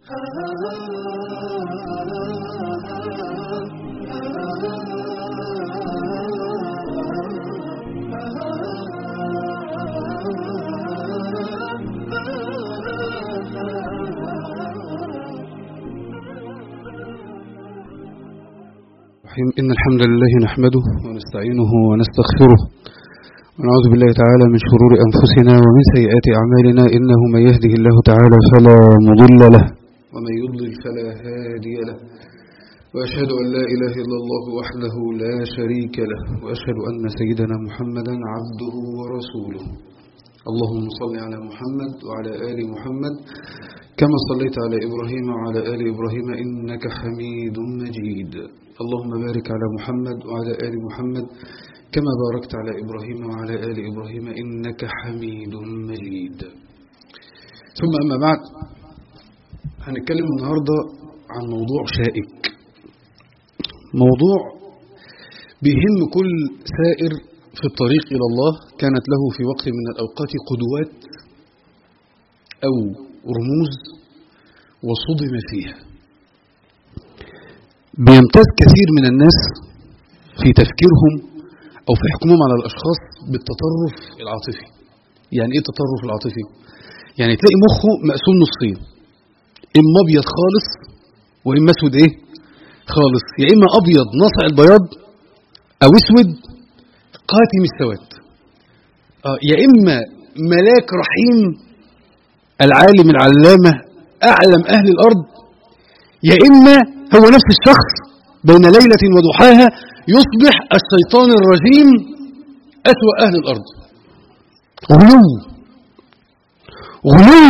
إن الحمد لله نحمده ونستعينه ونستغفره ونعوذ بالله تعالى من شرور أنفسنا ومن سيئات أعمالنا إنه من يهده الله تعالى فلا مضل له ومن يضلل فلا هادي له وأشهد أن لا إله إلا الله وحده لا شريك له وأشهد أن سيدنا محمدا عبده ورسوله اللهم صل على محمد وعلى آل محمد كما صليت على إبراهيم وعلى آل إبراهيم إنك حميد مجيد اللهم بارك على محمد وعلى آل محمد كما باركت على إبراهيم وعلى آل إبراهيم إنك حميد مجيد ثم أما بعد هنتكلم النهاردة عن موضوع شائك موضوع بيهم كل سائر في الطريق إلى الله كانت له في وقت من الأوقات قدوات أو رموز وصدم فيها بيمتاز كثير من الناس في تفكيرهم أو في حكمهم على الأشخاص بالتطرف العاطفي يعني إيه التطرف العاطفي؟ يعني تلاقي مخه مقسوم نصين إما أبيض خالص وإما أسود إيه؟ خالص يا إما أبيض ناصع البياض أو أسود قاتم السواد آه يا إما ملاك رحيم العالم العلامة أعلم أهل الأرض يا إما هو نفس الشخص بين ليلة وضحاها يصبح الشيطان الرجيم أسوأ أهل الأرض غلو غلو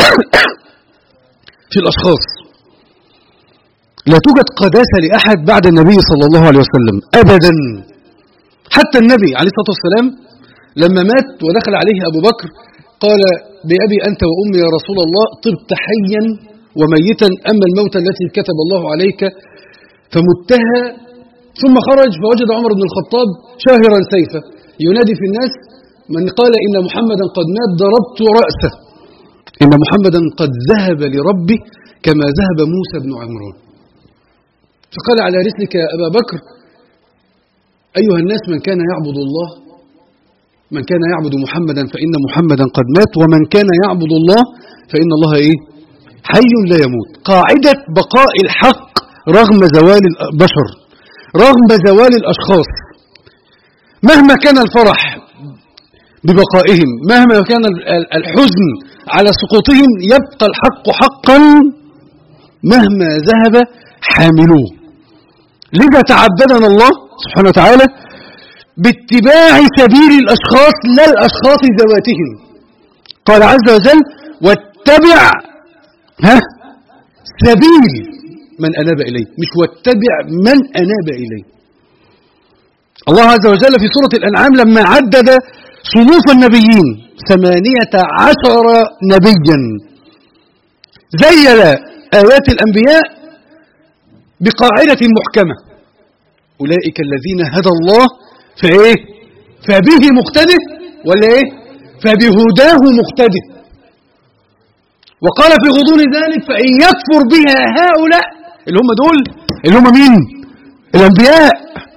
في الأشخاص لا توجد قداسة لأحد بعد النبي صلى الله عليه وسلم أبدا حتى النبي عليه الصلاة والسلام لما مات ودخل عليه أبو بكر قال بأبي أنت وأمي يا رسول الله طبت حيا وميتا أما الموت التي كتب الله عليك فمتها ثم خرج فوجد عمر بن الخطاب شاهرا سيفه ينادي في الناس من قال إن محمدا قد مات ضربت رأسه إن محمدا قد ذهب لربه كما ذهب موسى بن عمران فقال على رسلك يا أبا بكر أيها الناس من كان يعبد الله من كان يعبد محمدا فإن محمدا قد مات ومن كان يعبد الله فإن الله إيه حي لا يموت قاعدة بقاء الحق رغم زوال البشر رغم زوال الأشخاص مهما كان الفرح ببقائهم مهما كان الحزن على سقوطهم يبقى الحق حقا مهما ذهب حاملوه لذا تعبدنا الله سبحانه وتعالى باتباع سبيل الأشخاص لا الأشخاص ذواتهم قال عز وجل واتبع ها سبيل من أناب إليه مش واتبع من أناب إليه الله عز وجل في سورة الأنعام لما عدد صنوف النبيين ثمانية عشر نبيا زين آيات الأنبياء بقاعدة محكمة أولئك الذين هدى الله فإيه فبه مقتده ولا إيه فبهداه مقتده وقال في غضون ذلك فإن يكفر بها هؤلاء اللي هم دول اللي هم مين الأنبياء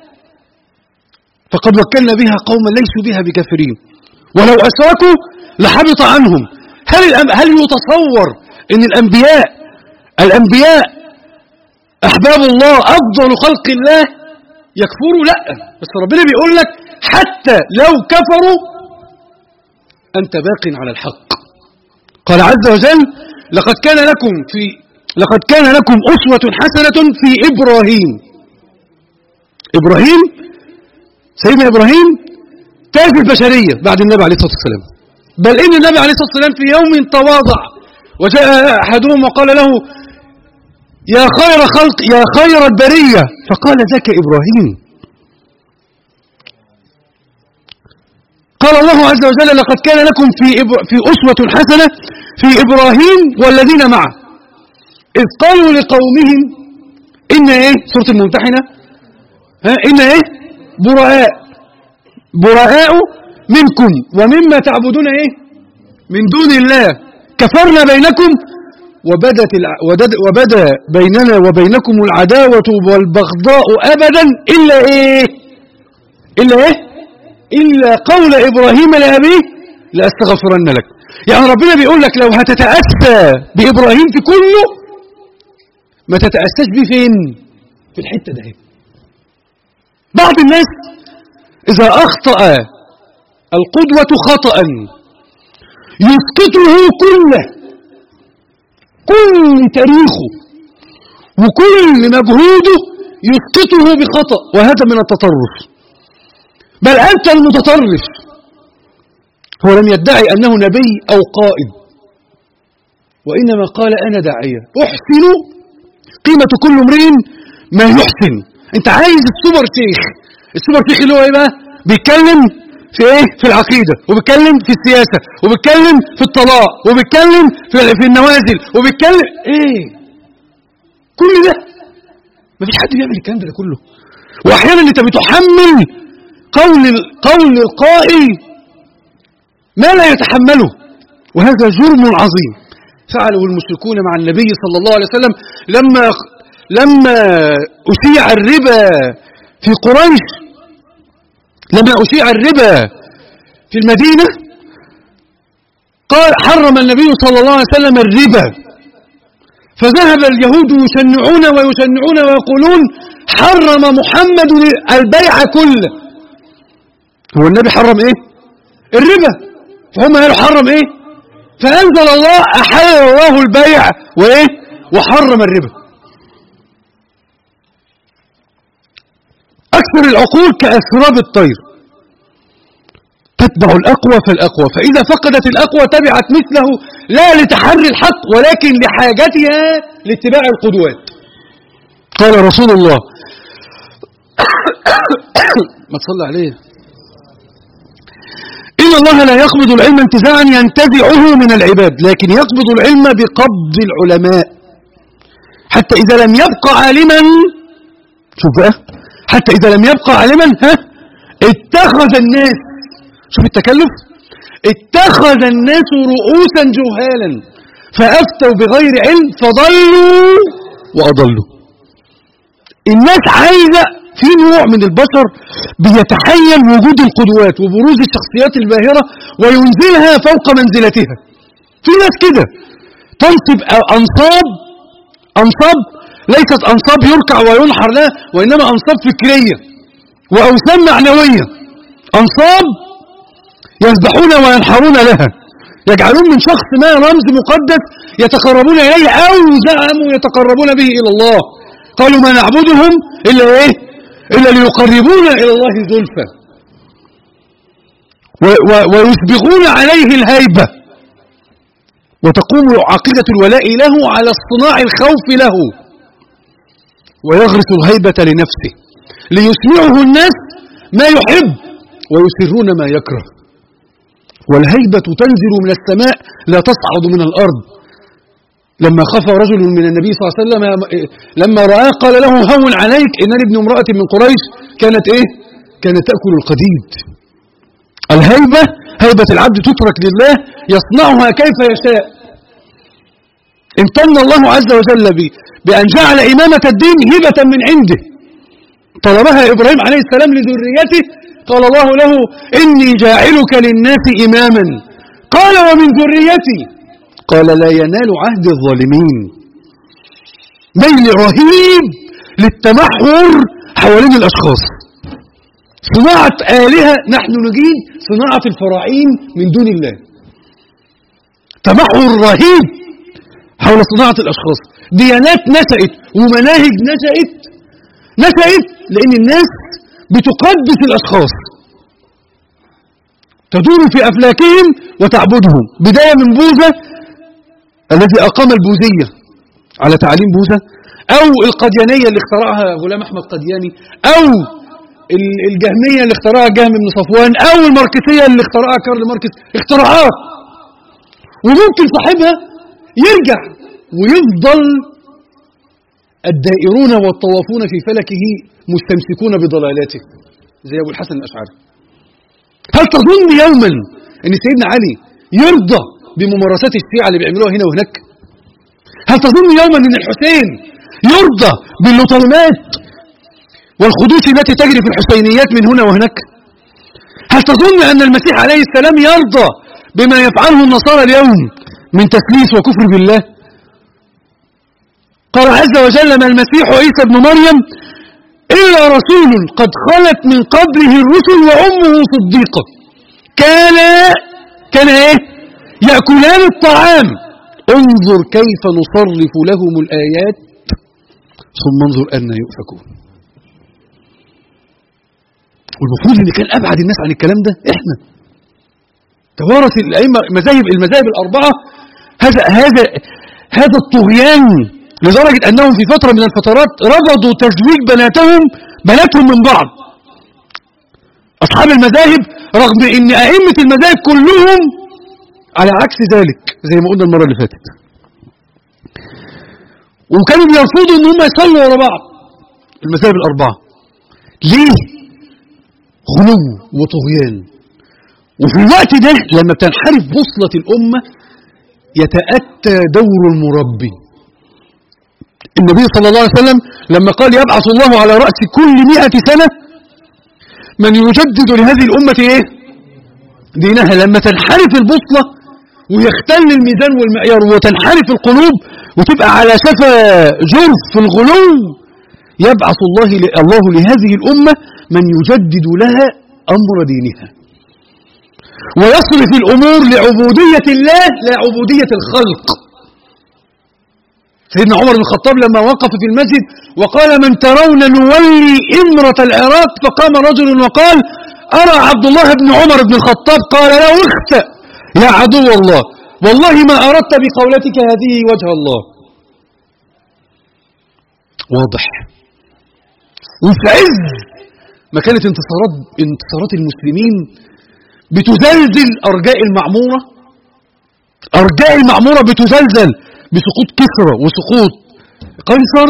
فقد وكلنا بها قوما ليسوا بها بكافرين ولو أشركوا لحبط عنهم هل هل يتصور ان الأنبياء الأنبياء أحباب الله أفضل خلق الله يكفروا لا بس ربنا بيقول لك حتى لو كفروا أنت باق على الحق قال عز وجل لقد كان لكم في لقد كان لكم أسوة حسنة في إبراهيم إبراهيم سيدنا إبراهيم تاج البشرية بعد النبي عليه الصلاة والسلام بل إن النبي عليه الصلاة والسلام في يوم تواضع وجاء أحدهم وقال له يا خير خلق يا خير البرية فقال ذاك إبراهيم قال الله عز وجل لقد كان لكم في إبر... في أسوة حسنة في إبراهيم والذين معه إذ قالوا لقومهم إن إيه سورة الممتحنة ها إن إيه براء براء منكم ومما تعبدون إيه من دون الله كفرنا بينكم وبدت الع... ودد- وبدا بيننا وبينكم العداوة والبغضاء أبدا إلا إيه إلا إيه إلا قول إبراهيم لأبيه لأستغفرن لك يعني ربنا بيقول لك لو هتتأسى بإبراهيم في كله ما تتأساش بيه فين في الحتة ده بعض الناس إذا أخطأ القدوة خطأ يسقطه كله كل تاريخه وكل مجهوده يسقطه بخطأ وهذا من التطرف بل أنت المتطرف هو لم يدعي أنه نبي أو قائد وإنما قال أنا داعية أحسن قيمة كل امرئ ما يحسن أنت عايز السوبر شيخ السوبر شيخ اللي هو إيه بقى بيتكلم في إيه في العقيدة وبيتكلم في السياسة وبيتكلم في الطلاق وبيتكلم في, في النوازل وبيتكلم إيه كل ده مفيش حد بيعمل الكلام ده كله وأحيانا أنت بتحمل قول قول القائل ما لا يتحمله وهذا جرم عظيم فعله المشركون مع النبي صلى الله عليه وسلم لما لما أشيع الربا في قريش لما أشيع الربا في المدينة قال حرم النبي صلى الله عليه وسلم الربا فذهب اليهود يشنعون ويشنعون ويقولون حرم محمد البيع كله هو النبي حرم ايه الربا فهم قالوا حرم ايه فانزل الله احل الله البيع وايه وحرم الربا اكثر العقول كاثراب الطير تتبع الاقوى فالاقوى فاذا فقدت الاقوى تبعت مثله لا لتحري الحق ولكن لحاجتها لاتباع القدوات قال رسول الله ما تصلي عليه إن الله لا يقبض العلم انتزاعا ينتزعه من العباد لكن يقبض العلم بقبض العلماء حتى إذا لم يبقى عالما شوف بقى حتى إذا لم يبقى عالما ها اتخذ الناس شوف التكلف اتخذ الناس رؤوسا جهالا فأفتوا بغير علم فضلوا وأضلوا الناس عايزة في نوع من البشر بيتحين وجود القدوات وبروز الشخصيات الباهرة وينزلها فوق منزلتها في ناس كده تنصب أنصاب أنصاب ليست أنصاب يركع وينحر لها وإنما أنصاب فكرية وأوسام معنوية أنصاب يسبحون وينحرون لها يجعلون من شخص ما رمز مقدس يتقربون إليه أو زعموا يتقربون به إلى الله قالوا ما نعبدهم إلا إيه إلا ليقربونا إلى الله زلفى ويسبغون عليه الهيبة وتقوم عقيدة الولاء له على اصطناع الخوف له ويغرس الهيبة لنفسه ليسمعه الناس ما يحب ويسرون ما يكره والهيبة تنزل من السماء لا تصعد من الأرض لما خاف رجل من النبي صلى الله عليه وسلم لما رآه قال له هون عليك إنني ابن امرأة من قريش كانت إيه كانت تأكل القديد الهيبة هيبة العبد تترك لله يصنعها كيف يشاء امتن الله عز وجل بي بأن جعل إمامة الدين هبة من عنده طلبها إبراهيم عليه السلام لذريته قال الله له إني جاعلك للناس إماما قال ومن ذريتي قال لا ينال عهد الظالمين ميل رهيب للتمحور حوالين الأشخاص صناعة آلهة نحن نجيد صناعة الفراعين من دون الله تمحور رهيب حول صناعة الأشخاص ديانات نشأت ومناهج نشأت نشأت لأن الناس بتقدس الأشخاص تدور في أفلاكهم وتعبدهم بداية من بوذا الذي أقام البوذية على تعليم بوذا أو القديانية اللي اخترعها غلام أحمد قدياني أو الجهمية اللي اخترعها جهم بن صفوان أو الماركسية اللي اخترعها كارل ماركس اختراعات وممكن صاحبها يرجع ويفضل الدائرون والطوافون في فلكه مستمسكون بضلالاته زي أبو الحسن الأشعري هل تظن يوما أن سيدنا علي يرضى بممارسات الشيعة اللي بيعملوها هنا وهناك هل تظن يوما ان الحسين يرضى باللطيمات والخدوش التي تجري في الحسينيات من هنا وهناك هل تظن ان المسيح عليه السلام يرضى بما يفعله النصارى اليوم من تثليث وكفر بالله قال عز وجل ما المسيح عيسى ابن مريم إلا رسول قد خلت من قبله الرسل وأمه صديقة كان كان إيه يأكلان الطعام انظر كيف نصرف لهم الآيات ثم انظر أن يؤفكون والمفروض ان كان ابعد الناس عن الكلام ده احنا توارث الائمه مذاهب المذاهب الاربعه هذا هذا هذا الطغيان لدرجه انهم في فتره من الفترات رفضوا تزويج بناتهم بناتهم من بعض اصحاب المذاهب رغم ان ائمه المذاهب كلهم على عكس ذلك زي ما قلنا المره اللي فاتت وكانوا بيرفضوا ان هم يصلوا ورا بعض المذاهب الاربعه ليه غلو وطغيان وفي الوقت ده لما بتنحرف بوصلة الأمة يتأتى دور المربي النبي صلى الله عليه وسلم لما قال يبعث الله على رأس كل مئة سنة من يجدد لهذه الأمة إيه؟ دينها لما تنحرف البوصلة ويختل الميزان والمعيار وتنحرف القلوب وتبقى على شفا جرف في الغلو يبعث الله الله لهذه الأمة من يجدد لها أمر دينها ويصرف الأمور لعبودية الله لا عبودية الخلق سيدنا عمر بن الخطاب لما وقف في المسجد وقال من ترون نولي إمرة العراق فقام رجل وقال أرى عبد الله بن عمر بن الخطاب قال له اخسأ يا عدو الله والله ما أردت بقولتك هذه وجه الله واضح وفي عز ما كانت انتصارات انتصارات المسلمين بتزلزل أرجاء المعمورة أرجاء المعمورة بتزلزل بسقوط كسرى وسقوط قيصر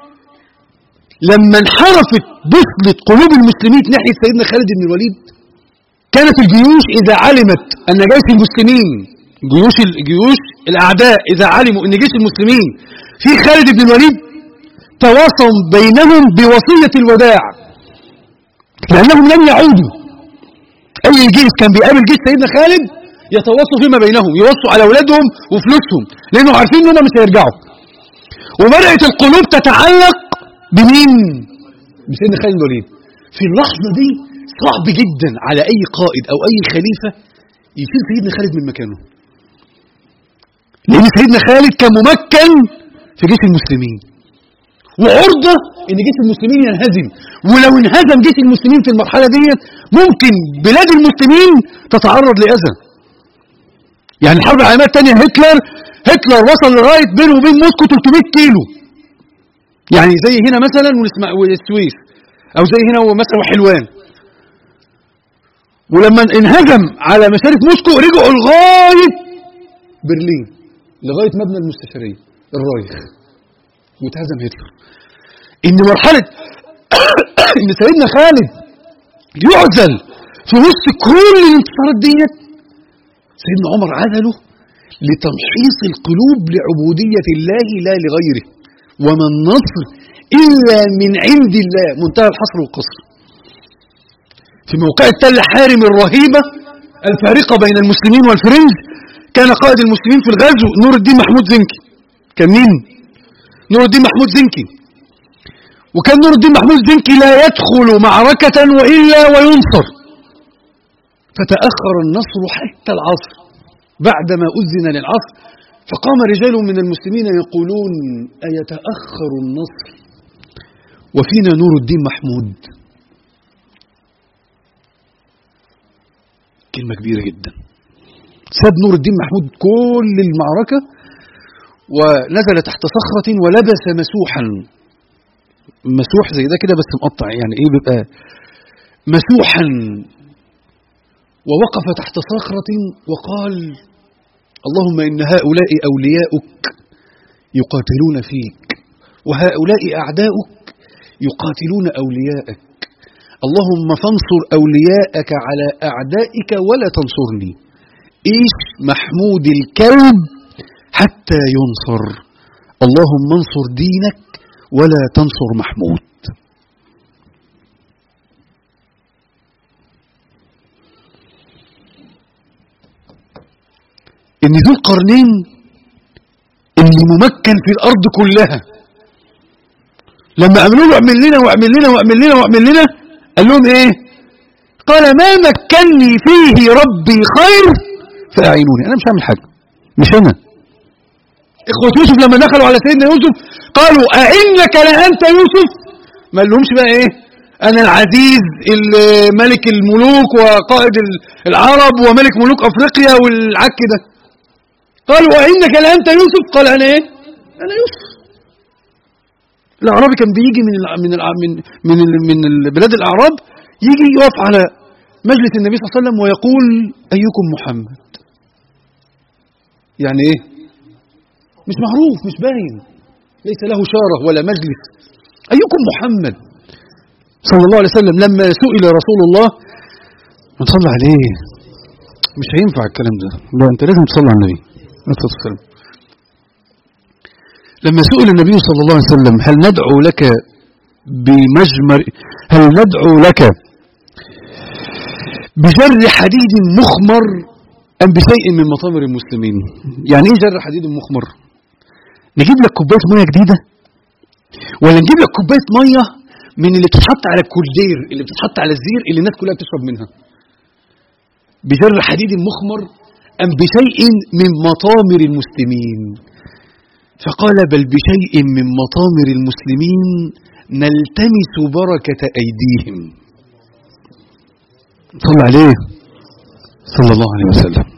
لما انحرفت بصلة قلوب المسلمين ناحية سيدنا خالد بن الوليد كانت الجيوش إذا علمت أن جيش المسلمين جيوش الجيوش الأعداء إذا علموا أن جيش المسلمين في خالد بن الوليد تواصوا بينهم بوصية الوداع لأنهم لم يعودوا أي جيش كان بيقابل جيش سيدنا خالد يتواصوا فيما بينهم يوصوا على أولادهم وفلوسهم لأنه عارفين أنهم مش هيرجعوا وبدأت القلوب تتعلق بمين؟ بسيدنا خالد الوليد في اللحظة دي صعب جدا على أي قائد أو أي خليفة يشيل سيدنا خالد من مكانه لأن سيدنا خالد كان ممكن في جيش المسلمين وعرضة ان جيش المسلمين ينهزم ولو انهزم جيش المسلمين في المرحلة دي ممكن بلاد المسلمين تتعرض لأذى يعني الحرب العالمية الثانية هتلر هتلر وصل لغاية بينه وبين موسكو 300 كيلو يعني زي هنا مثلا ونسمع والسويس او زي هنا مثلا وحلوان ولما انهزم على مشارف موسكو رجعوا لغاية برلين لغاية مبنى المستشارية الرايخ واتهزم هتلر ان مرحلة ان سيدنا خالد يعزل في وسط كل الانتصارات ديت سيدنا عمر عزله لتمحيص القلوب لعبودية الله لا لغيره وما النصر إلا من عند الله منتهى الحصر والقصر في موقع تل حارم الرهيبة الفارقة بين المسلمين والفرنج كان قائد المسلمين في الغزو نور الدين محمود زنكي كان مين؟ نور الدين محمود زنكي وكان نور الدين محمود زنكي لا يدخل معركة وإلا وينصر فتأخر النصر حتى العصر بعدما أذن للعصر فقام رجال من المسلمين يقولون أيتأخر النصر وفينا نور الدين محمود كلمة كبيرة جدا ساب نور الدين محمود كل المعركة ونزل تحت صخرة ولبس مسوحا مسوح زي ده كده بس مقطع يعني ايه بيبقى مسوحا ووقف تحت صخرة وقال اللهم إن هؤلاء أولياؤك يقاتلون فيك وهؤلاء أعداؤك يقاتلون أولياءك اللهم فانصر أولياءك على أعدائك ولا تنصرني إيش محمود الكلب حتى ينصر اللهم انصر دينك ولا تنصر محمود ان ذو القرنين اللي ممكن في الارض كلها لما عملوا له اعمل لنا واعمل لنا واعمل لنا واعمل لنا قال لهم ايه قال ما مكني فيه ربي خير فاعينوني انا مش هعمل حاجه مش انا اخوة يوسف لما دخلوا على سيدنا يوسف قالوا أئنك لأنت يوسف ما لهمش بقى ايه انا العزيز ملك الملوك وقائد العرب وملك ملوك افريقيا والعك ده قالوا أئنك لأنت يوسف قال انا ايه انا يوسف الاعرابي كان بيجي من ال من ال من من من بلاد الاعراب يجي يقف على مجلس النبي صلى الله عليه وسلم ويقول ايكم محمد يعني ايه مش معروف مش باين ليس له شارة ولا مجلس أيكم محمد صلى الله عليه وسلم لما سئل رسول الله ما تصلى عليه مش هينفع الكلام ده لا أنت لازم تصلي على النبي عليه الصلاة والسلام لما سئل النبي صلى الله عليه وسلم هل ندعو لك بمجمر هل ندعو لك بجر حديد مخمر أم بشيء من مطامر المسلمين يعني إيه جر حديد مخمر نجيب لك كوبايه ميه جديده ولا نجيب لك كوبايه ميه من اللي بتتحط على الكولدير اللي بتتحط على الزير اللي الناس كلها بتشرب منها بجر حديد مخمر ام بشيء من مطامر المسلمين فقال بل بشيء من مطامر المسلمين نلتمس بركه ايديهم صلى عليه صلى الله عليه وسلم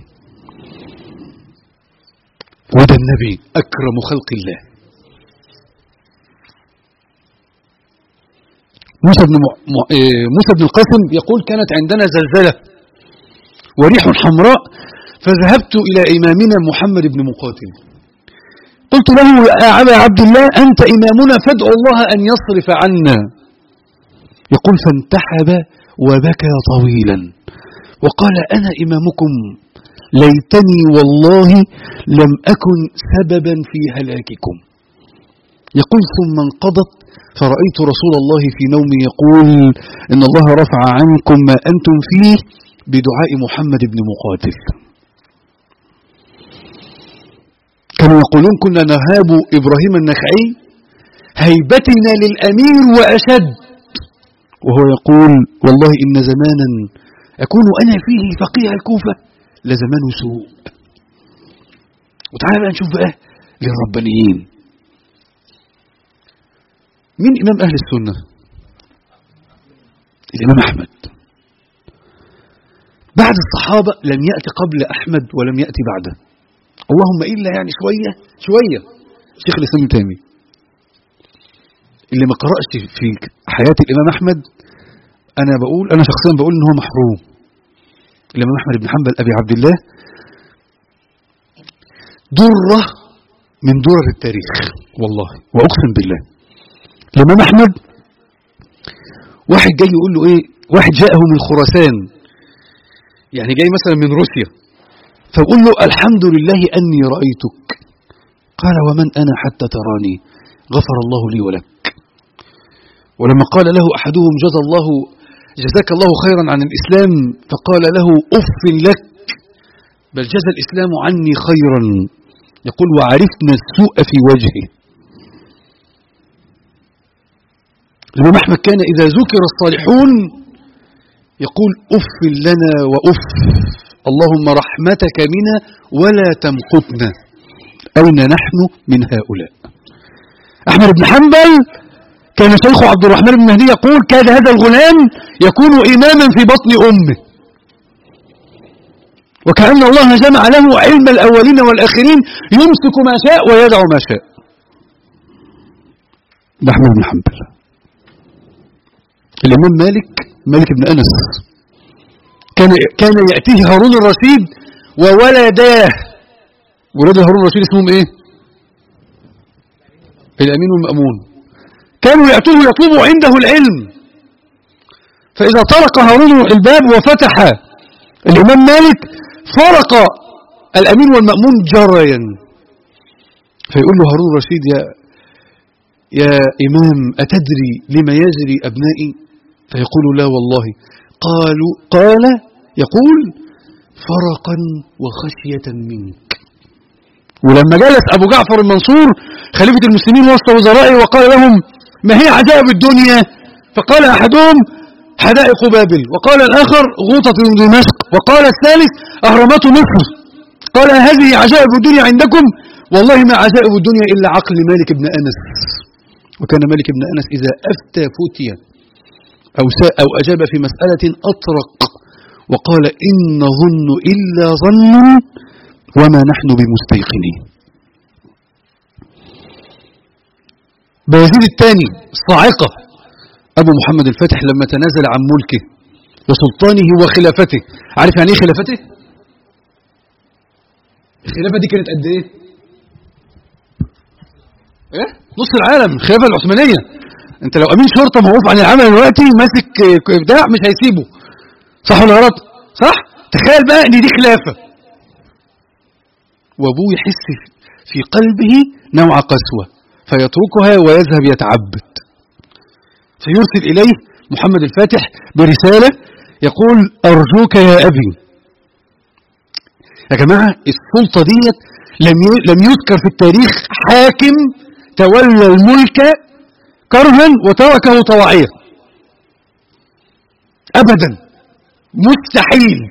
وده النبي أكرم خلق الله موسى بن, م... موسى بن القاسم يقول كانت عندنا زلزلة وريح حمراء فذهبت إلى إمامنا محمد بن مقاتل قلت له يا أبا عبد الله أنت إمامنا فادعو الله أن يصرف عنا يقول فانتحب وبكى طويلا وقال أنا إمامكم ليتني والله لم أكن سببا في هلاككم يقول ثم انقضت فرأيت رسول الله في نومي يقول إن الله رفع عنكم ما أنتم فيه بدعاء محمد بن مقاتل كانوا يقولون كنا نهاب إبراهيم النخعي هيبتنا للأمير وأشد وهو يقول والله إن زمانا أكون أنا فيه فقيه الكوفة لزمان سوء وتعالى بقى نشوف بقى للربانيين مين إمام أهل السنة الإمام أحمد بعد الصحابة لم يأتي قبل أحمد ولم يأتي بعده اللهم إلا يعني شوية شوية شيخ الإسلام تامي اللي ما قرأش في حياة الإمام أحمد أنا بقول أنا شخصيا بقول إن هو محروم الإمام أحمد بن حنبل أبي عبد الله درة من درر التاريخ والله وأقسم بالله الإمام أحمد واحد جاي يقول له إيه واحد جاءه من خراسان يعني جاي مثلا من روسيا فيقول له الحمد لله أني رأيتك قال ومن أنا حتى تراني غفر الله لي ولك ولما قال له أحدهم جزى الله جزاك الله خيرا عن الإسلام فقال له أف لك بل جزى الإسلام عني خيرا يقول وعرفنا السوء في وجهه الإمام أحمد كان إذا ذكر الصالحون يقول أف لنا وأف اللهم رحمتك منا ولا تمقتنا أين نحن من هؤلاء أحمد بن حنبل كان شيخ عبد الرحمن بن مهدي يقول كاد هذا الغلام يكون إماما في بطن أمه وكأن الله جمع له علم الأولين والآخرين يمسك ما شاء ويدع ما شاء ده أحمد بن حنبل الإمام مالك مالك بن أنس كان كان يأتيه هارون الرشيد وولداه ولاد هارون الرشيد اسمهم ايه الأمين والمأمون كانوا يأتوه يطلبوا عنده العلم فإذا طرق هارون الباب وفتح الإمام مالك فرق الأمين والمأمون جريا فيقول له هارون الرشيد يا يا إمام أتدري لما يجري أبنائي فيقول لا والله قالوا قال يقول فرقا وخشية منك ولما جلس أبو جعفر المنصور خليفة المسلمين وسط وزرائه وقال لهم ما هي عجائب الدنيا فقال أحدهم حدائق بابل وقال الآخر غوطة دمشق وقال الثالث أهرامات مصر قال هذه عجائب الدنيا عندكم والله ما عجائب الدنيا إلا عقل مالك بن أنس وكان مالك بن أنس إذا أفتى فتي أو, أو أجاب في مسألة أطرق وقال إن نظن إلا ظن وما نحن بمستيقنين بايزيد الثاني الصاعقة أبو محمد الفاتح لما تنازل عن ملكه وسلطانه وخلافته عارف يعني ايه خلافته الخلافة دي كانت قد ايه ايه نص العالم الخلافة العثمانية انت لو امين شرطة موقوف عن العمل دلوقتي ماسك بتاع مش هيسيبه صح ولا غلط صح تخيل بقى ان دي خلافة وابوه يحس في قلبه نوع قسوة فيتركها ويذهب يتعبد فيرسل إليه محمد الفاتح برسالة يقول أرجوك يا أبي يا جماعة السلطة ديت لم لم يذكر في التاريخ حاكم تولى الملك كرها وتركه طواعية أبدا مستحيل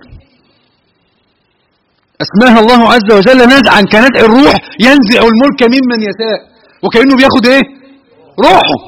أسماها الله عز وجل نزعا كندع الروح ينزع الملك ممن يشاء وكأنه بياخد ايه روحه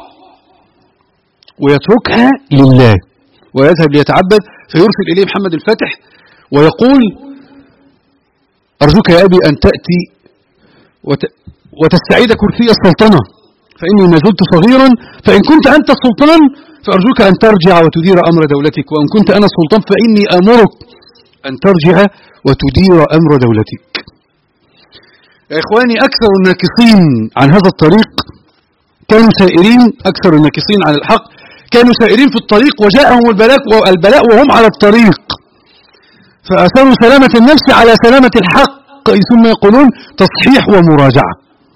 ويتركها لله ويذهب ليتعبد فيرسل إليه محمد الفاتح ويقول أرجوك يا أبي أن تأتي وت... وتستعيد كرسي السلطنة فإني ما زلت صغيرا فإن كنت أنت السلطان فأرجوك أن ترجع وتدير أمر دولتك وإن كنت أنا السلطان فإني أمرك أن ترجع وتدير أمر دولتك يا إخواني أكثر الناكصين عن هذا الطريق كانوا سائرين أكثر الناكصين عن الحق كانوا سائرين في الطريق وجاءهم البلاء والبلاء وهم على الطريق فأثروا سلامة النفس على سلامة الحق ثم يقولون تصحيح ومراجعة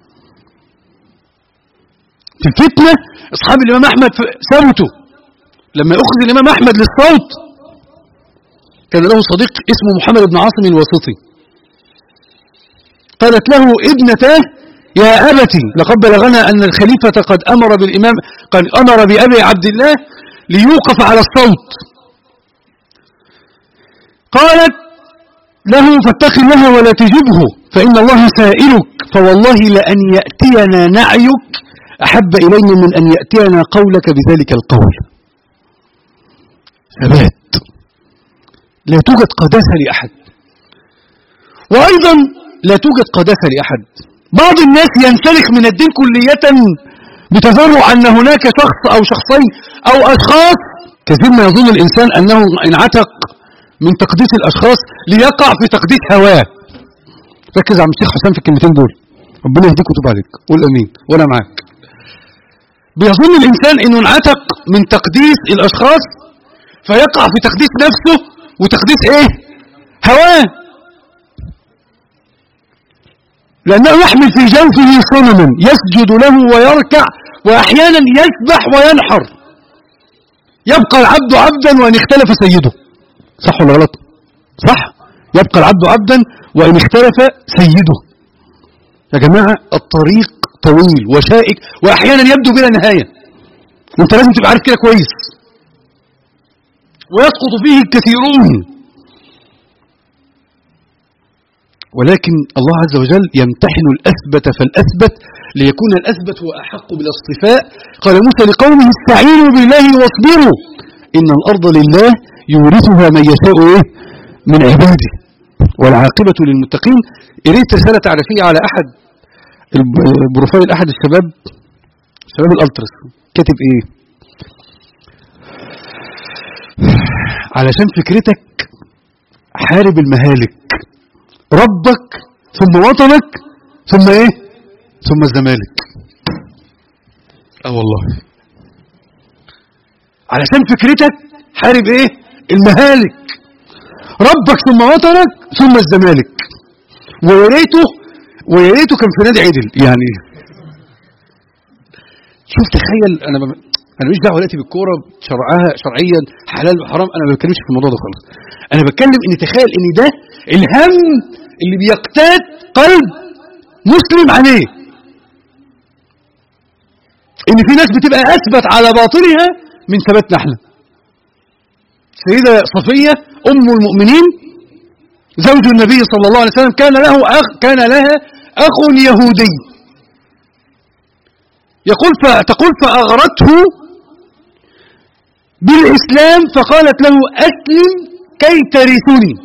في الفتنة أصحاب الإمام أحمد ثبتوا لما أخذ الإمام أحمد للصوت كان له صديق اسمه محمد بن عاصم الواسطي قالت له ابنتاه يا أبتي لقد بلغنا أن الخليفة قد أمر بالإمام قد أمر بأبي عبد الله ليوقف على الصوت قالت له فاتق الله ولا تجبه فإن الله سائلك فوالله لأن يأتينا نعيك أحب إلينا من أن يأتينا قولك بذلك القول ثبات لا توجد قداسة لأحد وأيضا لا توجد قداسة لأحد بعض الناس ينسلخ من الدين كلية بتذرع أن هناك شخص أو شخصين أو أشخاص كثير ما يظن الإنسان أنه انعتق من تقديس الأشخاص ليقع في تقديس هواه ركز على الشيخ حسام في الكلمتين دول ربنا يهديك ويتوب عليك قول أمين وأنا معاك بيظن الإنسان أنه انعتق من تقديس الأشخاص فيقع في تقديس نفسه وتقديس إيه هواه لأنه يحمل في جوفه صنما يسجد له ويركع وأحيانا يسبح وينحر يبقى العبد عبدا وإن اختلف سيده صح ولا غلط صح يبقى العبد عبدا وإن اختلف سيده يا جماعة الطريق طويل وشائك وأحيانا يبدو بلا نهاية وانت لازم تبقى عارف كده كويس ويسقط فيه الكثيرون ولكن الله عز وجل يمتحن الأثبت فالأثبت ليكون الأثبت هو أحق بالاصطفاء قال موسى لقومه استعينوا بالله واصبروا إن الأرض لله يورثها من يشاء إيه؟ من عباده والعاقبة للمتقين إريد رسالة تعرفية على أحد البروفايل أحد الشباب شباب الألترس كاتب إيه علشان فكرتك حارب المهالك ربك ثم وطنك ثم ايه ثم الزمالك اه والله علشان فكرتك حارب ايه المهالك ربك ثم وطنك ثم الزمالك ويا ريته ويا ريته كان في نادي عدل يعني شوف تخيل انا ب... انا مش دعوه دلوقتي بالكوره شرعها شرعيا حلال وحرام انا ما بتكلمش في الموضوع ده خالص انا بتكلم ان تخيل ان ده الهم اللي بيقتات قلب مسلم عليه ان في ناس بتبقى اثبت على باطلها من ثباتنا احنا سيدة صفية ام المؤمنين زوج النبي صلى الله عليه وسلم كان له اخ كان لها اخ يهودي يقول فتقول فاغرته بالاسلام فقالت له اسلم كي ترثني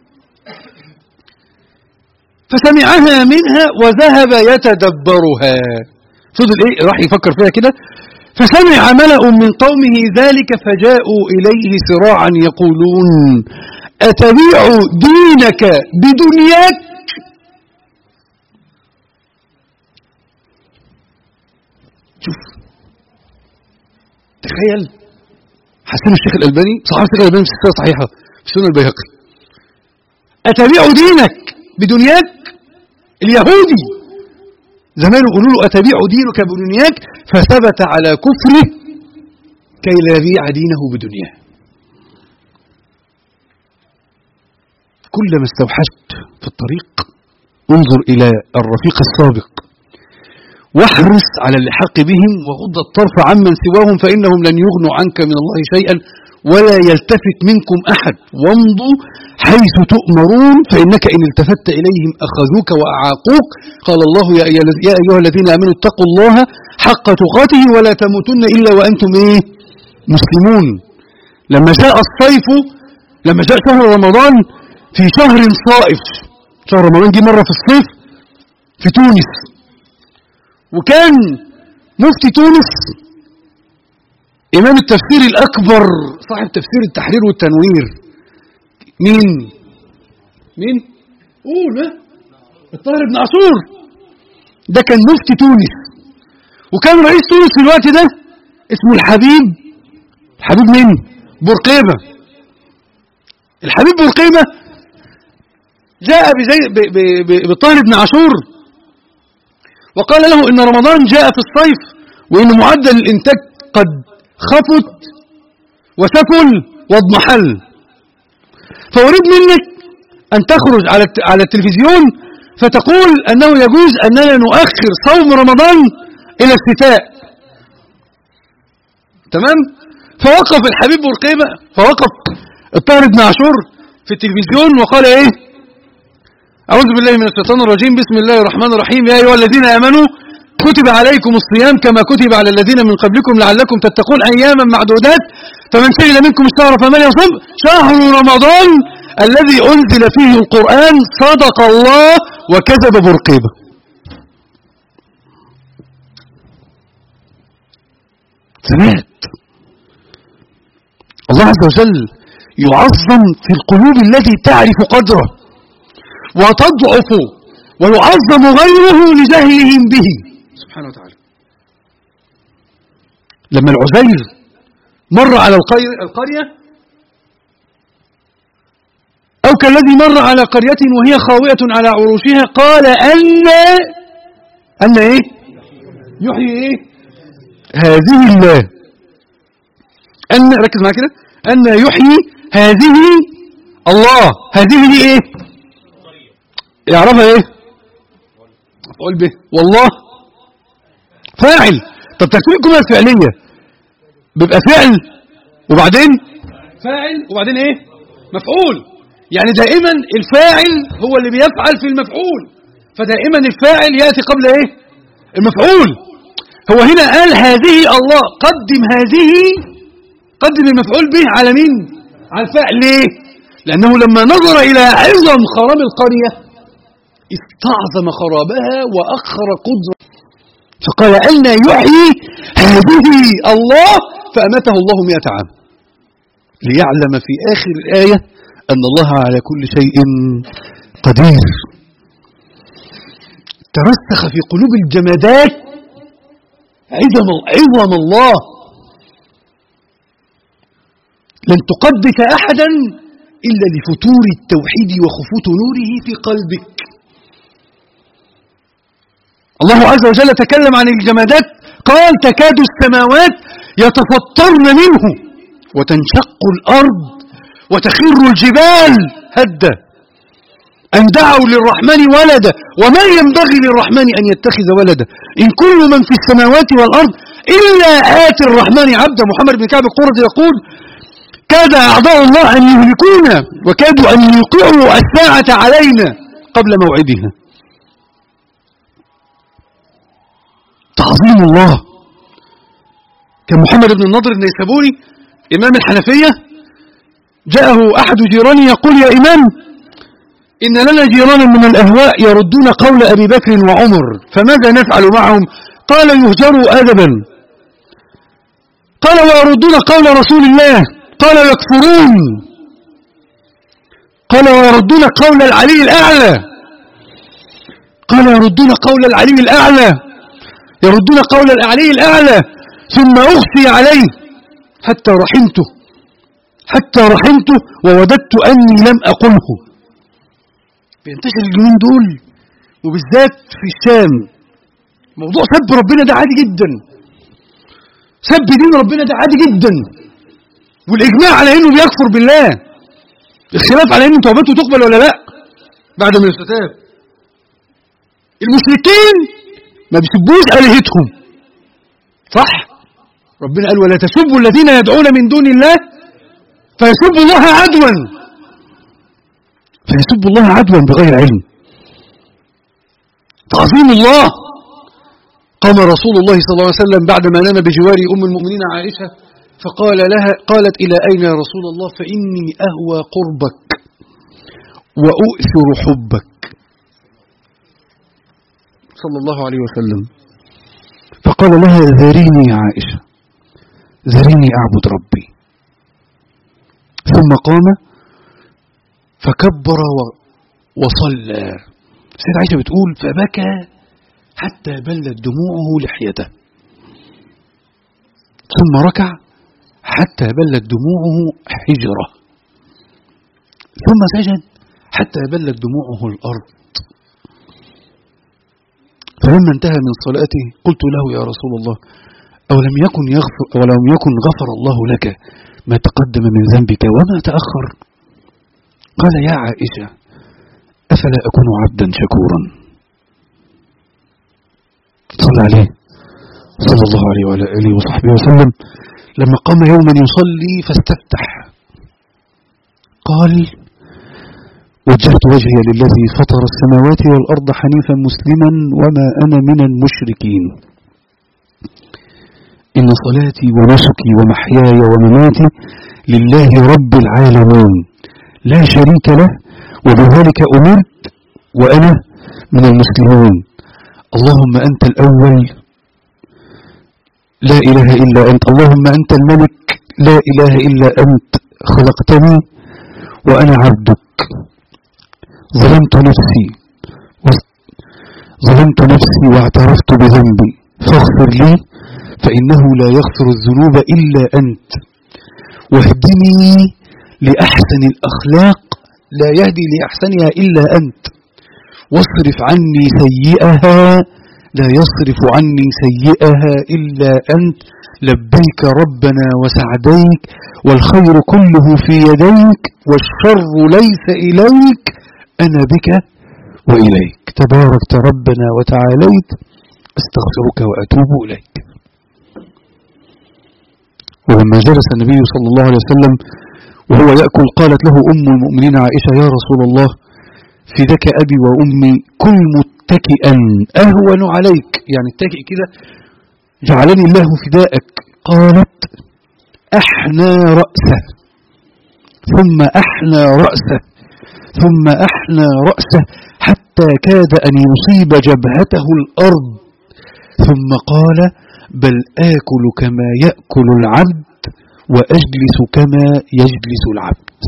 فسمعها منها وذهب يتدبرها فضل ايه راح يفكر فيها كده فسمع ملأ من قومه ذلك فجاءوا إليه سراعا يقولون أتبيع دينك بدنياك شوف تخيل حسن الشيخ الألباني صحيح الشيخ الألباني في السنة صحيحة في سنة البيهقي أتبيع دينك بدنياك اليهودي زمان يقولوا له أتبيع دينك بدنياك فثبت على كفره كي لا يبيع دينه بدنياه كلما استوحشت في الطريق انظر إلى الرفيق السابق واحرص على اللحاق بهم وغض الطرف عمن سواهم فإنهم لن يغنوا عنك من الله شيئا ولا يلتفت منكم أحد وامضوا حيث تؤمرون فإنك إن التفت إليهم أخذوك وأعاقوك قال الله يا أيها الذين آمنوا اتقوا الله حق تقاته ولا تموتن إلا وأنتم إيه مسلمون لما جاء الصيف لما جاء شهر رمضان في شهر صائف شهر رمضان جه مرة في الصيف في تونس وكان مفتي تونس إمام التفسير الأكبر صاحب تفسير التحرير والتنوير مين مين قول ها الطاهر بن عاشور ده كان مفتي تونس وكان رئيس تونس في الوقت ده اسمه الحبيب الحبيب مين بورقيبة الحبيب بورقيبة جاء بزي بالطاهر بن عاشور وقال له ان رمضان جاء في الصيف وان معدل الانتاج قد خفت وسفل واضمحل فأريد منك أن تخرج على على التلفزيون فتقول أنه يجوز أننا نؤخر صوم رمضان إلى الشتاء تمام فوقف الحبيب برقيبة فوقف الطاهر بن عاشور في التلفزيون وقال إيه أعوذ بالله من الشيطان الرجيم بسم الله الرحمن الرحيم يا أيها الذين آمنوا كتب عليكم الصيام كما كتب على الذين من قبلكم لعلكم تتقون أياما معدودات فمن شهد منكم الشهر فمن يصم شهر رمضان الذي أنزل فيه القرآن صدق الله وكذب برقيبة سمعت الله عز وجل يعظم في القلوب التي تعرف قدره وتضعف ويعظم غيره لجهلهم به سبحانه وتعالى لما العزير مر على القرية أو كالذي مر على قرية وهي خاوية على عروشها قال أن أن إيه يحيي إيه هذه الله أن ركز معايا كده أن يحيي هذه الله هذه دي إيه يعرفها إيه قول به والله فاعل طب تكوين الجمله الفعليه بيبقى فعل وبعدين فاعل وبعدين ايه مفعول يعني دائما الفاعل هو اللي بيفعل في المفعول فدائما الفاعل ياتي قبل ايه المفعول هو هنا قال هذه الله قدم هذه قدم المفعول به على مين على الفاعل ليه لانه لما نظر الى عظم خراب القريه استعظم خرابها واخر قدره فقال أن يحيي هذه الله فأمته الله مئة عام ليعلم في آخر الآية أن الله على كل شيء قدير ترسخ في قلوب الجمادات عظم عظم الله لن تقدس أحدا إلا لفتور التوحيد وخفوت نوره في قلبك الله عز وجل تكلم عن الجمادات قال تكاد السماوات يتفطرن منه وتنشق الأرض وتخر الجبال هدا أن دعوا للرحمن ولدا وما ينبغي للرحمن أن يتخذ ولدا إن كل من في السماوات والأرض إلا آتي الرحمن عبدا محمد بن كعب القرظي يقول كاد أعضاء الله أن يهلكونا وكادوا أن يوقعوا الساعة علينا قبل موعدها تعظيم الله كان محمد بن النضر النيسابوري إمام الحنفية جاءه أحد جيرانه يقول يا إمام إن لنا جيرانا من الأهواء يردون قول أبي بكر وعمر فماذا نفعل معهم قال يهجروا أدبا قال ويردون قول رسول الله قال يكفرون قال ويردون قول العلي الأعلى قال يردون قول العلي الأعلى يردون قول العلي الأعلى ثم أغشي عليه حتى رحمته حتى رحمته ووددت أني لم أقله بينتشر اليومين دول وبالذات في الشام موضوع سب ربنا ده عادي جدا سب دين ربنا ده عادي جدا والإجماع على إنه بيكفر بالله الخلاف على إن توبته تقبل ولا لا بعد ما يستتاب المشركين ما بيسبوش آلهتهم صح ربنا قال ولا تسبوا الذين يدعون من دون الله فيسبوا الله عدوا فيسب الله عدوا بغير علم تعظيم الله قام رسول الله صلى الله عليه وسلم بعدما نام بجوار أم المؤمنين عائشة فقال لها قالت إلى أين يا رسول الله فإني أهوى قربك وأؤثر حبك صلى الله عليه وسلم فقال لها ذريني يا عائشة ذريني أعبد ربي ثم قام فكبر وصلى سيدة عائشة بتقول فبكى حتى بلت دموعه لحيته ثم ركع حتى بلت دموعه حجرة ثم سجد حتى بلت دموعه الأرض فلما انتهى من صلاته قلت له يا رسول الله أو لم يكن يغفر ولم يكن غفر الله لك ما تقدم من ذنبك وما تأخر قال يا عائشة أفلا أكون عبدا شكورا صلى عليه صلى الله عليه وعلى آله وصحبه وسلم لما قام يوما يصلي فاستفتح قال وجهت وجهي للذي فطر السماوات والأرض حنيفا مسلما وما أنا من المشركين إن صلاتي ونسكي ومحياي ومماتي لله رب العالمين لا شريك له وبذلك أمرت وأنا من المسلمين اللهم أنت الأول لا إله إلا أنت اللهم أنت الملك لا إله إلا أنت خلقتني وأنا عبدك ظلمت نفسي ظلمت نفسي واعترفت بذنبي فاغفر لي فإنه لا يغفر الذنوب إلا أنت واهدني لأحسن الأخلاق لا يهدي لأحسنها إلا أنت واصرف عني سيئها لا يصرف عني سيئها إلا أنت لبيك ربنا وسعديك والخير كله في يديك والشر ليس إليك أنا بك وإليك تباركت ربنا وتعاليت أستغفرك وأتوب إليك ولما جلس النبي صلى الله عليه وسلم وهو يأكل قالت له أم المؤمنين عائشة يا رسول الله فدك أبي وأمي كل متكئا أهون عليك يعني اتكئ كده جعلني الله فداءك قالت أحنى رأسه ثم أحنى رأسه ثم أحنى رأسه حتى كاد أن يصيب جبهته الأرض ثم قال بل آكل كما يأكل العبد وأجلس كما يجلس العبد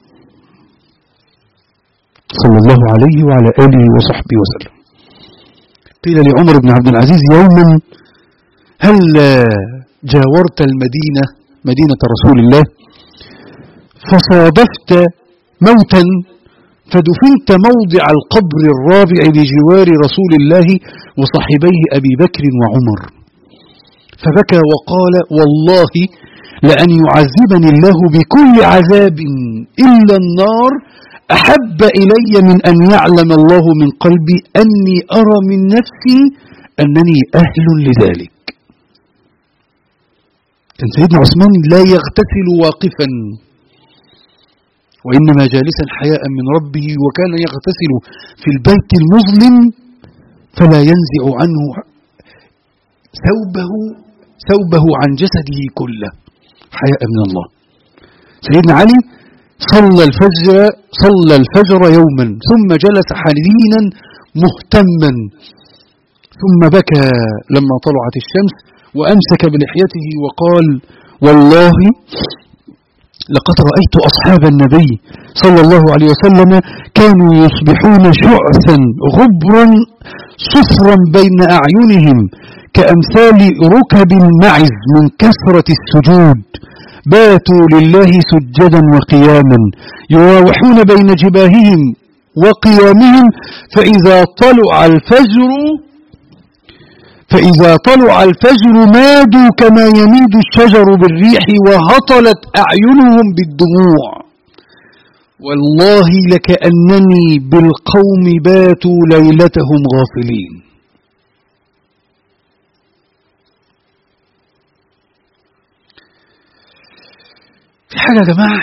صلى الله عليه وعلى آله وصحبه وسلم قيل لعمر بن عبد العزيز يوما هل جاورت المدينة مدينة رسول الله فصادفت موتا فدفنت موضع القبر الرابع بجوار رسول الله وصاحبيه أبي بكر وعمر فبكى وقال والله لأن يعذبني الله بكل عذاب إلا النار أحب إلي من أن يعلم الله من قلبي أني أرى من نفسي أنني أهل لذلك كان سيدنا عثمان لا يغتسل واقفا وإنما جالسا حياء من ربه وكان يغتسل في البيت المظلم فلا ينزع عنه ثوبه ثوبه عن جسده كله حياء من الله سيدنا علي صلى الفجر صلى الفجر يوما ثم جلس حنينا مهتما ثم بكى لما طلعت الشمس وأمسك بلحيته وقال والله لقد رأيت أصحاب النبي صلى الله عليه وسلم كانوا يصبحون شعثا غبرا صفرا بين أعينهم كأمثال ركب المعز من كثرة السجود باتوا لله سجدا وقياما يراوحون بين جباههم وقيامهم فإذا طلع الفجر فإذا طلع الفجر مادوا كما يميد الشجر بالريح وهطلت أعينهم بالدموع والله لكأنني بالقوم باتوا ليلتهم غافلين في حاجة يا جماعة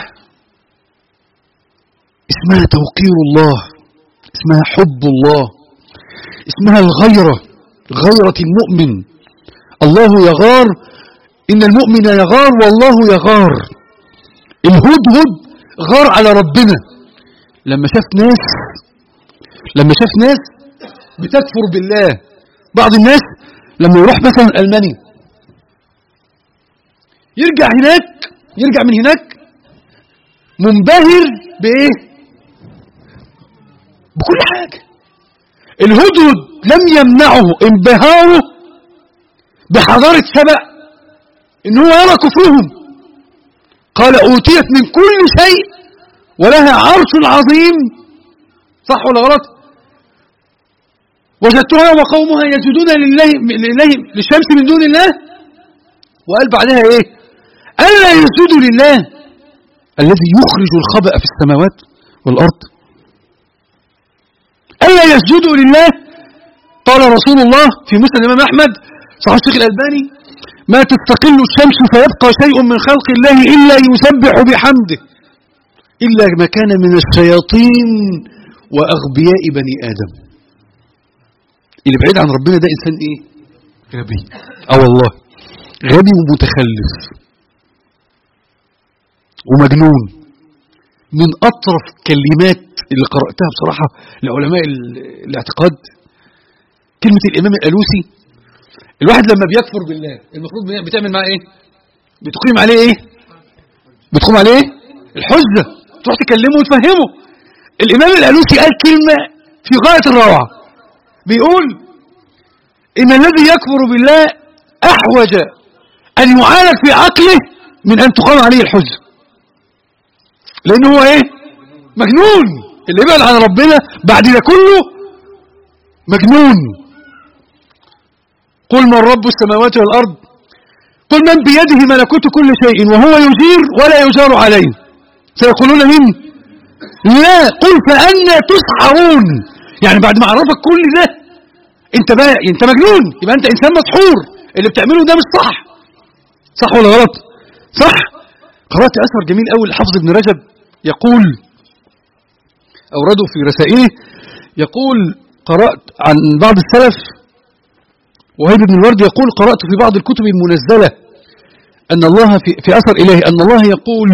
اسمها توقير الله اسمها حب الله اسمها الغيرة غيرة المؤمن الله يغار إن المؤمن يغار والله يغار الهدهد غار على ربنا لما شاف ناس لما شاف ناس بتكفر بالله بعض الناس لما يروح مثلا ألمانيا يرجع هناك يرجع من هناك منبهر بإيه بكل حاجة الهدهد لم يمنعه انبهاره بحضارة سبأ ان هو يرى كفرهم قال اوتيت من كل شيء ولها عرش عظيم صح ولا غلط وجدتها وقومها يسجدون لله, لله للشمس من دون الله وقال بعدها ايه الا يسجدوا لله الذي يخرج الخبأ في السماوات والارض ألا يسجدوا لله قال رسول الله في مسلم الإمام أحمد صحيح الشيخ الألباني ما تستقل الشمس فيبقى شيء من خلق الله إلا يسبح بحمده إلا ما كان من الشياطين وأغبياء بني آدم اللي بعيد عن ربنا ده إنسان إيه غبي أه والله غبي ومتخلف ومجنون من أطرف كلمات اللي قرأتها بصراحة لعلماء الاعتقاد كلمة الإمام الألوسي الواحد لما بيكفر بالله المفروض بتعمل معاه إيه بتقيم عليه إيه بتقوم عليه إيه؟ الحجة تروح تكلمه وتفهمه الإمام الألوسي قال كلمة في غاية الروعة بيقول إن الذي يكفر بالله أحوج أن يعالج في عقله من أن تقام عليه الحجة لأنه هو إيه مجنون اللي يبعد عن ربنا بعد ده كله مجنون قل من رب السماوات والأرض قل من بيده ملكوت كل شيء وهو يجير ولا يجار عليه سيقولون من لا قل فأنا تسحرون يعني بعد ما عرفك كل ده انت بقى انت مجنون يبقى انت انسان مسحور اللي بتعمله ده مش صح صح ولا غلط صح قرأت أثر جميل قوي لحافظ ابن رجب يقول أورده في رسائله يقول قرأت عن بعض السلف وهيب بن الورد يقول قرأت في بعض الكتب المنزلة أن الله في, في أثر إلهي أن الله يقول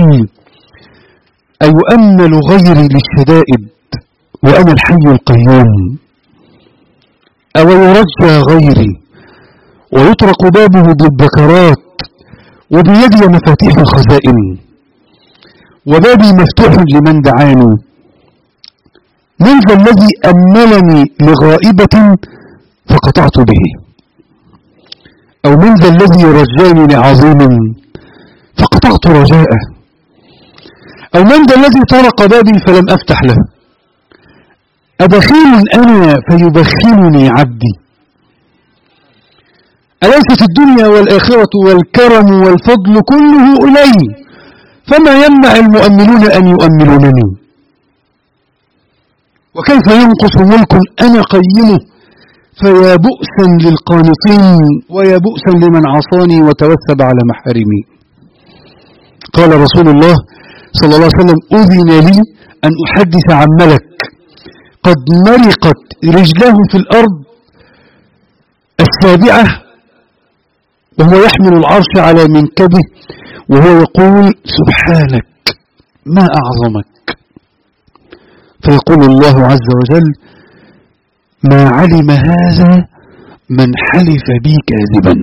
أيؤمل غيري للشدائد وأنا الحي القيوم أو يرجى غيري ويطرق بابه بالبكرات وبيدي مفاتيح الخزائن وبابي مفتوح لمن دعاني من ذا الذي أملني لغائبة فقطعت به أو من ذا الذي رجاني لعظيم فقطعت رجاءه أو من ذا الذي طرق بابي فلم أفتح له أبخيل أنا فيبخلني عبدي أليست الدنيا والآخرة والكرم والفضل كله إلي فما يمنع المؤمنون أن يؤملونني وكيف ينقص ملك أنا قيمه فيا بؤسا للقانطين ويا بؤسا لمن عصاني وتوثب على محارمي قال رسول الله صلى الله عليه وسلم أذن لي أن أحدث عن ملك قد مرقت رجله في الأرض السابعة وهو يحمل العرش على منكبه وهو يقول سبحانك ما أعظمك فيقول الله عز وجل ما علم هذا من حلف بي كاذبا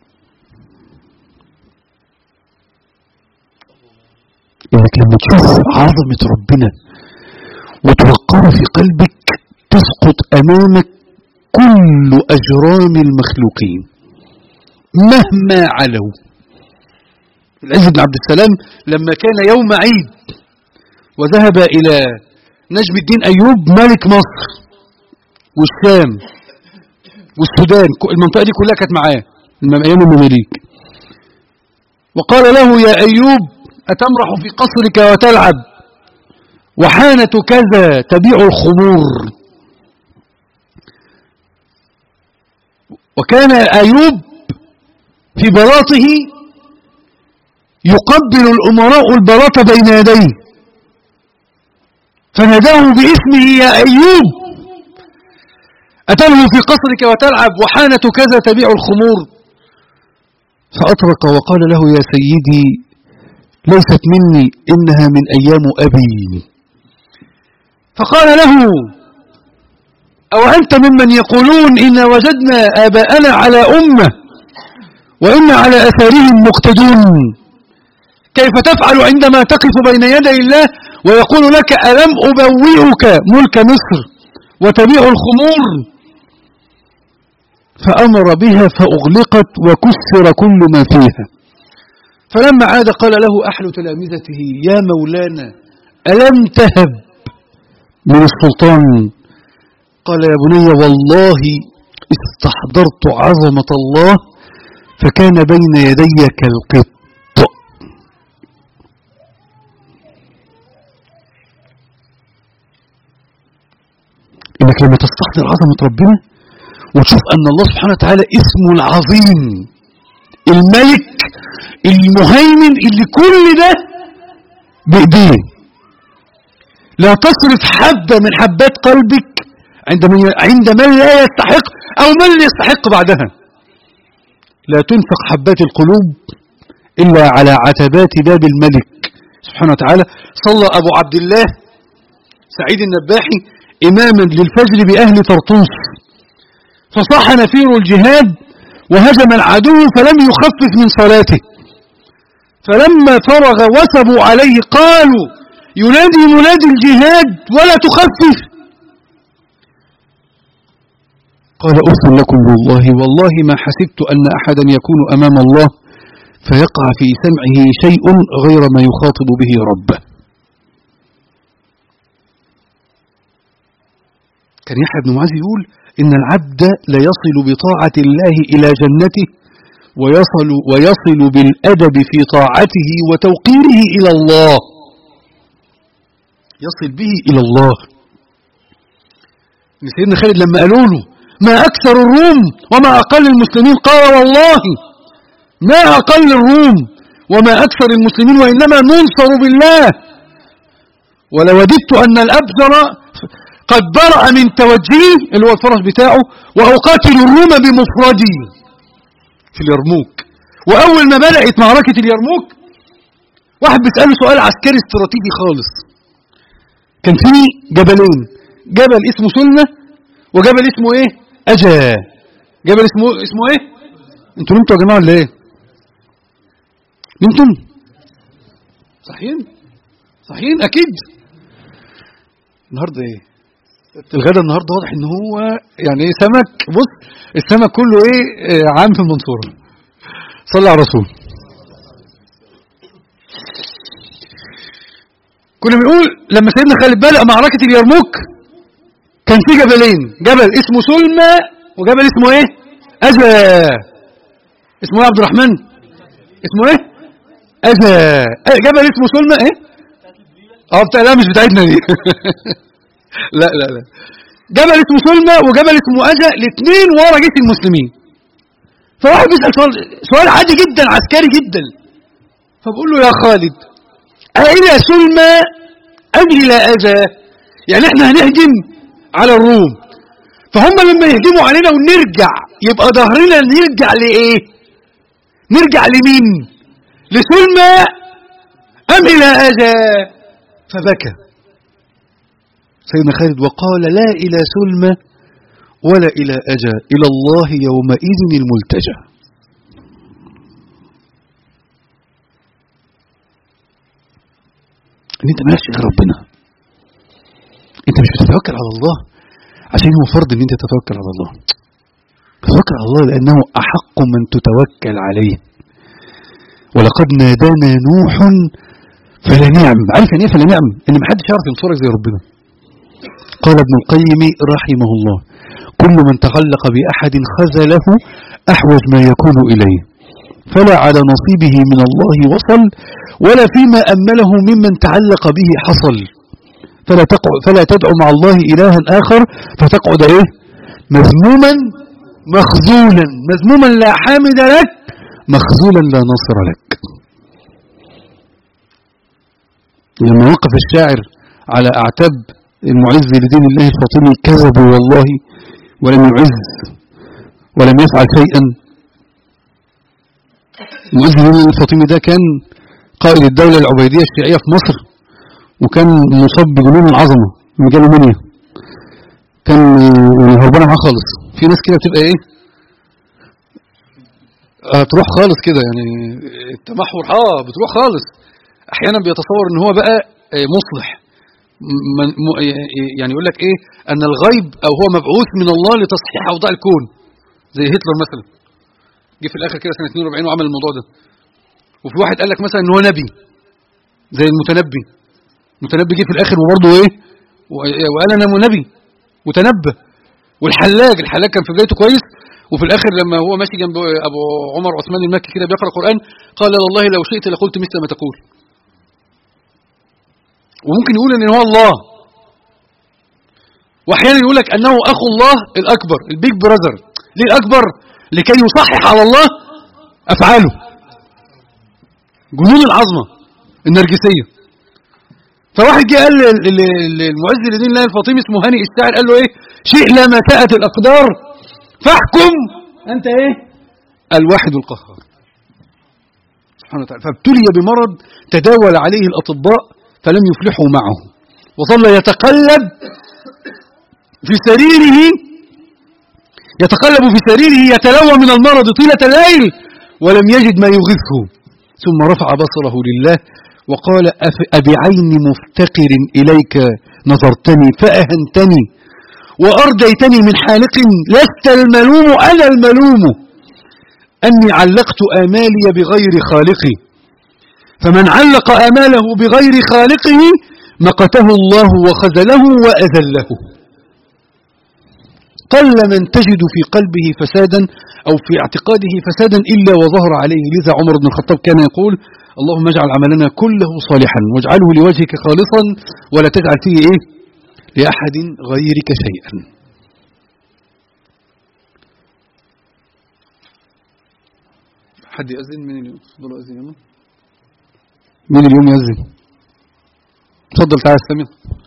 انك لما تشوف عظمة ربنا وتوقر في قلبك تسقط امامك كل اجرام المخلوقين مهما علوا العز بن عبد السلام لما كان يوم عيد وذهب الى نجم الدين ايوب ملك مصر والشام والسودان المنطقة دي كلها كانت معاه أيام المماليك وقال له يا أيوب أتمرح في قصرك وتلعب وحانة كذا تبيع الخمور وكان أيوب في بلاطه يقبل الأمراء البلاط بين يديه فناداه باسمه يا أيوب أتلهو في قصرك وتلعب وحانة كذا تبيع الخمور فأطرق وقال له يا سيدي ليست مني إنها من أيام أبي فقال له أو أنت ممن يقولون إن وجدنا آباءنا على أمة وإن على أثارهم مقتدون كيف تفعل عندما تقف بين يدي الله ويقول لك ألم أبوئك ملك مصر وتبيع الخمور فأمر بها فأغلقت وكسر كل ما فيها فلما عاد قال له أحد تلامذته يا مولانا ألم تهب من السلطان قال يا بني والله استحضرت عظمة الله فكان بين يدي كالقط انك لما تستحضر عظمة ربنا وتشوف ان الله سبحانه وتعالى اسمه العظيم الملك المهيمن اللي كل ده بايديه لا تصرف حبة من حبات قلبك عند من عند من لا يستحق او من يستحق بعدها لا تنفق حبات القلوب الا على عتبات باب الملك سبحانه وتعالى صلى ابو عبد الله سعيد النباحي إماما للفجر بأهل طرطوس فصح نفير الجهاد وهجم العدو فلم يخفف من صلاته فلما فرغ وثبوا عليه قالوا ينادي منادي الجهاد ولا تخفف قال أثن لكم والله والله ما حسبت أن أحدا يكون أمام الله فيقع في سمعه شيء غير ما يخاطب به ربه كان يحيى بن معاذ يقول إن العبد ليصل بطاعة الله إلى جنته ويصل, ويصل بالأدب في طاعته وتوقيره إلى الله يصل به إلى الله سيدنا خالد لما قالوا له ما أكثر الروم وما أقل المسلمين قال والله ما أقل الروم وما أكثر المسلمين وإنما ننصر بالله ولوددت أن الأبزر قد برأ من توجهي اللي هو الفرس بتاعه وأقاتل الروم بمفردي في اليرموك وأول ما بدأت معركة اليرموك واحد بيسأله سؤال عسكري استراتيجي خالص كان في جبلين جبل اسمه سلمة وجبل اسمه ايه أجا جبل اسمه اسمه ايه انتوا نمتوا يا جماعة ولا ايه نمتم صحيين صحيين اكيد النهارده ايه الغدا النهارده واضح ان هو يعني ايه سمك بص السمك كله ايه آه عام في المنصوره صلى على الرسول كنا بنقول لما سيدنا خالد بدأ معركة اليرموك كان في جبلين جبل اسمه سلمى وجبل اسمه ايه أذى اسمه ايه يا عبد الرحمن اسمه ايه أذى آه، جبل اسمه سلمى ايه اه بتاع لا مش بتاعتنا دي لا لا لا جبل اسمه سلمى وجبل اسمه أذى الاثنين ورا جيش المسلمين فواحد بيسأل سؤال سؤال عادي جدا عسكري جدا فبقول له يا خالد أإلى سلمى أم إلى أذى يعني احنا هنهجم على الروم فهم لما يهجموا علينا ونرجع يبقى ظهرنا نرجع لإيه نرجع لمين لسلمى أم إلى أذى فبكى سيدنا خالد وقال لا إلى سلمى ولا إلى أجى إلى الله يومئذ الملتجى ان انت مالكش غير ربنا انت مش بتتوكل على الله عشان هو فرض ان انت تتوكل على الله تتوكل على الله لانه احق من تتوكل عليه ولقد نادانا نوح فلا نعم عارف يعني ايه فلا نعم ان محدش يعرف ينصرك زي ربنا قال ابن القيم رحمه الله كل من تعلق بأحد خذله أحوج ما يكون إليه فلا على نصيبه من الله وصل ولا فيما أمله ممن تعلق به حصل فلا, تقع فلا تدعو مع الله إلها آخر فتقعد إيه مذموما مخذولا مذموما لا حامد لك مخذولا لا ناصر لك لما وقف الشاعر على أعتاب المعز لدين الله الفاطمي كذبوا والله ولم يعز ولم يفعل شيئا المعز لدين الله الفاطمي ده كان قائد الدولة العبيدية الشيعية في مصر وكان مصاب بجنون العظمة مجاله منيا كان يعني هربانة معاه خالص في ناس كده بتبقى ايه هتروح خالص كده يعني التمحور اه بتروح خالص احيانا بيتصور ان هو بقى مصلح من يعني يقول لك ايه ان الغيب او هو مبعوث من الله لتصحيح اوضاع الكون زي هتلر مثلا جه في الاخر كده سنه 42 وعمل الموضوع ده وفي واحد قال لك مثلا ان هو نبي زي المتنبي المتنبي جه في الاخر وبرضه ايه وقال انا نبي وتنبه والحلاج الحلاج كان في بدايته كويس وفي الاخر لما هو ماشي جنب ابو عمر عثمان المكي كده بيقرا القران قال والله لو شئت لقلت مثل ما تقول وممكن يقول ان هو الله واحيانا يقول لك انه اخو الله الاكبر البيج براذر ليه الاكبر لكي يصحح على الله افعاله جنون العظمه النرجسيه فواحد جه قال للمعز لدين الله الفاطمي اسمه هاني الشاعر قال له ايه شيء لما تأت الاقدار فاحكم انت ايه الواحد القهار سبحانه وتعالى فابتلي بمرض تداول عليه الاطباء فلم يفلحوا معه وظل يتقلب في سريره يتقلب في سريره يتلوى من المرض طيلة الليل ولم يجد ما يغثه ثم رفع بصره لله وقال أبعين مفتقر إليك نظرتني فأهنتني وأرديتني من حالق لست الملوم أنا الملوم أني علقت آمالي بغير خالقي فمن علق آماله بغير خالقه مقته الله وخذله وأذله قل من تجد في قلبه فسادا أو في اعتقاده فسادا إلا وظهر عليه لذا عمر بن الخطاب كان يقول اللهم اجعل عملنا كله صالحا واجعله لوجهك خالصا ولا تجعل فيه إيه لأحد غيرك شيئا حد يأذن من اليوم تفضلوا أذن يوم مين اليوم يأذن تفضل تعالى استمع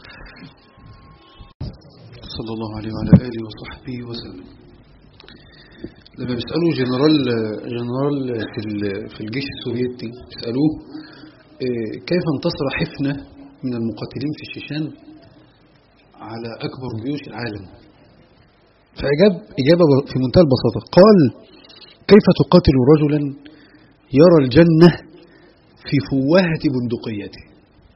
صلى الله عليه وعلى آله وصحبه وسلم لما بيسألوا جنرال جنرال في في الجيش السوفيتي بيسألوه كيف انتصر حفنة من المقاتلين في الشيشان على أكبر جيوش العالم فأجاب إجابة في منتهى البساطة قال كيف تقاتل رجلا يرى الجنة في فوهة بندقيته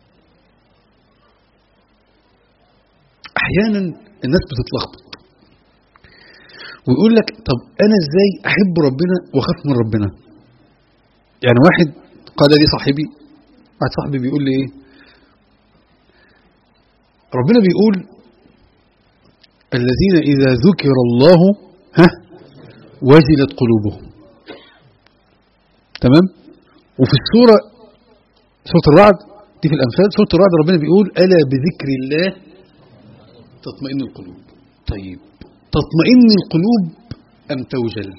أحيانا الناس بتتلخبط ويقول لك طب أنا إزاي أحب ربنا وأخاف من ربنا يعني واحد قال لي صاحبي واحد صاحبي بيقول لي إيه ربنا بيقول الذين إذا ذكر الله ها وجلت قلوبهم تمام وفي السورة سورة الرعد دي في الأمثال سورة الرعد ربنا بيقول ألا بذكر الله تطمئن القلوب طيب تطمئن القلوب أم توجل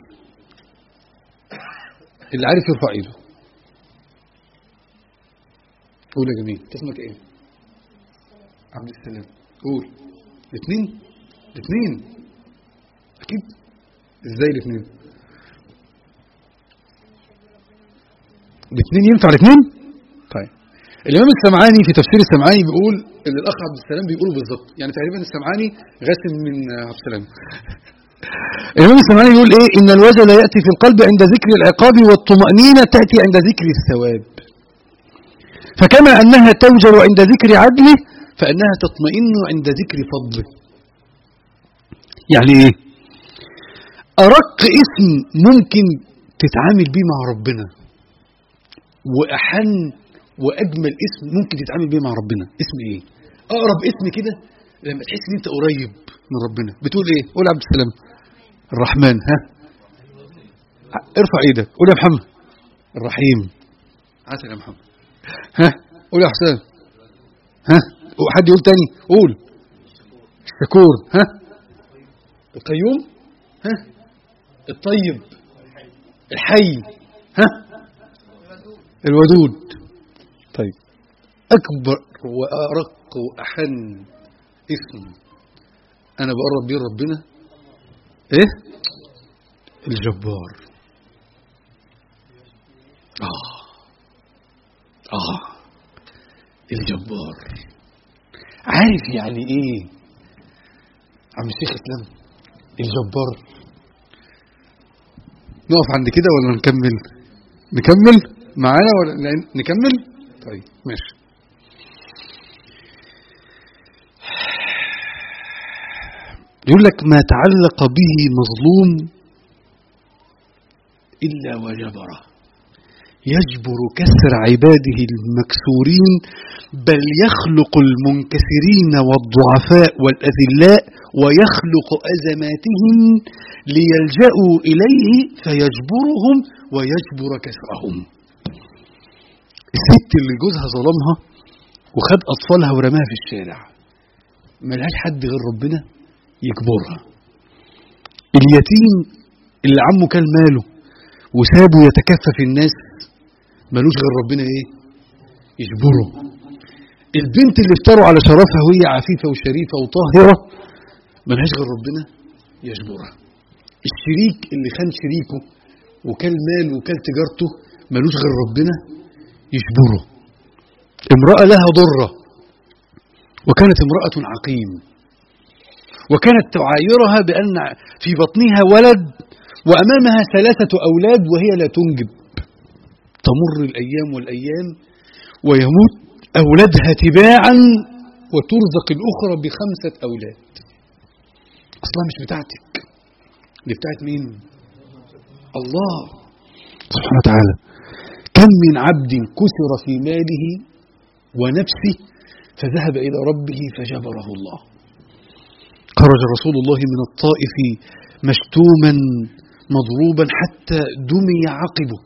اللي عارف يرفع ايده قول يا جميل اسمك ايه عبد السلام قول الاثنين الاثنين اكيد ازاي الاثنين الاثنين ينفع الاثنين طيب الامام السمعاني في تفسير السمعاني بيقول اللي الاخ عبد السلام بيقوله بالظبط يعني تقريبا السمعاني غاسم من عبد السلام الإمام السمعاني يقول إيه إن الوجل يأتي في القلب عند ذكر العقاب والطمأنينة تأتي عند ذكر الثواب فكما أنها توجل عند ذكر عدله فإنها تطمئن عند ذكر فضله يعني إيه أرق اسم ممكن تتعامل بيه مع ربنا وأحن وأجمل اسم ممكن تتعامل بيه مع ربنا اسم إيه أقرب اسم كده لما تحس إن أنت قريب من ربنا بتقول إيه قول يا عبد السلام الرحمن ها ارفع ايدك قول يا محمد الرحيم عسل يا محمد ها قول يا حسام ها حد يقول تاني قول الشكور ها القيوم ها الطيب الحي ها الودود طيب اكبر وارق واحن اسم انا بقرب بيه ربنا ايه الجبار اه اه الجبار عارف يعني ايه عم الشيخ اسلام الجبار نقف عند كده ولا نكمل نكمل معانا ولا نكمل طيب ماشي يقول لك ما تعلق به مظلوم إلا وجبره يجبر كسر عباده المكسورين بل يخلق المنكسرين والضعفاء والأذلاء ويخلق أزماتهم ليلجأوا إليه فيجبرهم ويجبر كسرهم الست اللي جوزها ظلمها وخد أطفالها ورماها في الشارع ملهاش حد غير ربنا يجبرها اليتيم اللي عمه كان ماله وسابه يتكفف الناس ملوش غير ربنا ايه يجبره البنت اللي افتروا على شرفها وهي عفيفة وشريفة وطاهرة ملهاش غير ربنا يجبرها الشريك اللي خان شريكه وكل مال وكل تجارته ملوش غير ربنا يجبره امرأة لها ضرة وكانت امرأة عقيم وكانت تعايرها بأن في بطنها ولد وأمامها ثلاثة أولاد وهي لا تنجب تمر الأيام والأيام ويموت أولادها تباعا وترزق الأخرى بخمسة أولاد أصلا مش بتاعتك دي بتاعت مين الله سبحانه وتعالى كم من عبد كسر في ماله ونفسه فذهب إلى ربه فجبره الله خرج رسول الله من الطائف مشتوما مضروبا حتى دمي عقبه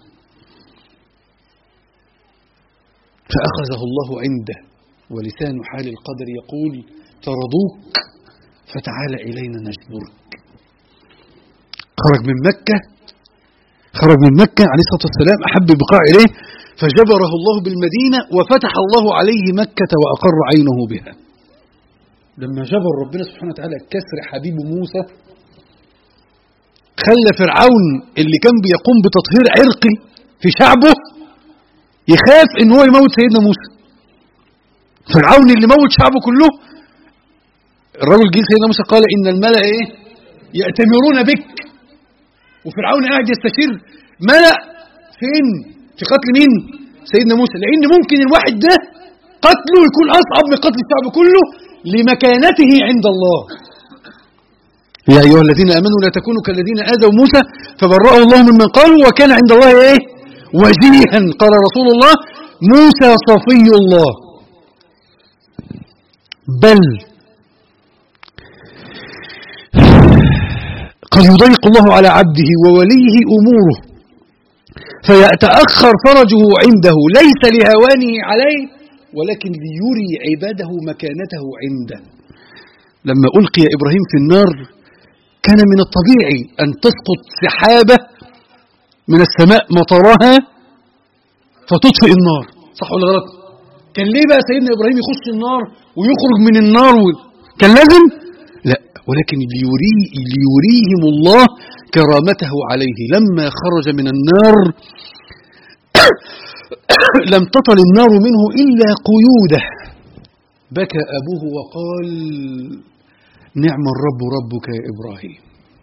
فأخذه الله عنده ولسان حال القدر يقول ترضوك فتعال إلينا نجبرك خرج من مكة خرج من مكة عليه الصلاة والسلام أحب البقاع إليه فجبره الله بالمدينة وفتح الله عليه مكة وأقر عينه بها لما جبر ربنا سبحانه وتعالى كسر حبيب موسى خلى فرعون اللي كان بيقوم بتطهير عرقي في شعبه يخاف ان هو يموت سيدنا موسى فرعون اللي موت شعبه كله الرجل جه سيدنا موسى قال ان الملأ ايه يأتمرون بك وفرعون قاعد يستشير ملأ فين في قتل مين سيدنا موسى لان ممكن الواحد ده قتله يكون اصعب من قتل الشعب كله لمكانته عند الله يا أيها الذين آمنوا لا تكونوا كالذين آذوا موسى فبرأه الله ممن قالوا وكان عند الله إيه وجيها قال رسول الله موسى صفي الله بل قد يضيق الله على عبده ووليه أموره فيتأخر فرجه عنده ليس لهوانه عليه ولكن ليري عباده مكانته عنده لما ألقي إبراهيم في النار كان من الطبيعي أن تسقط سحابة من السماء مطرها فتطفئ النار صح ولا غلط كان ليه بقى سيدنا إبراهيم يخش النار ويخرج من النار و... كان لازم لا ولكن ليري ليريهم الله كرامته عليه لما خرج من النار لم تطل النار منه إلا قيوده بكى أبوه وقال نعم الرب ربك يا إبراهيم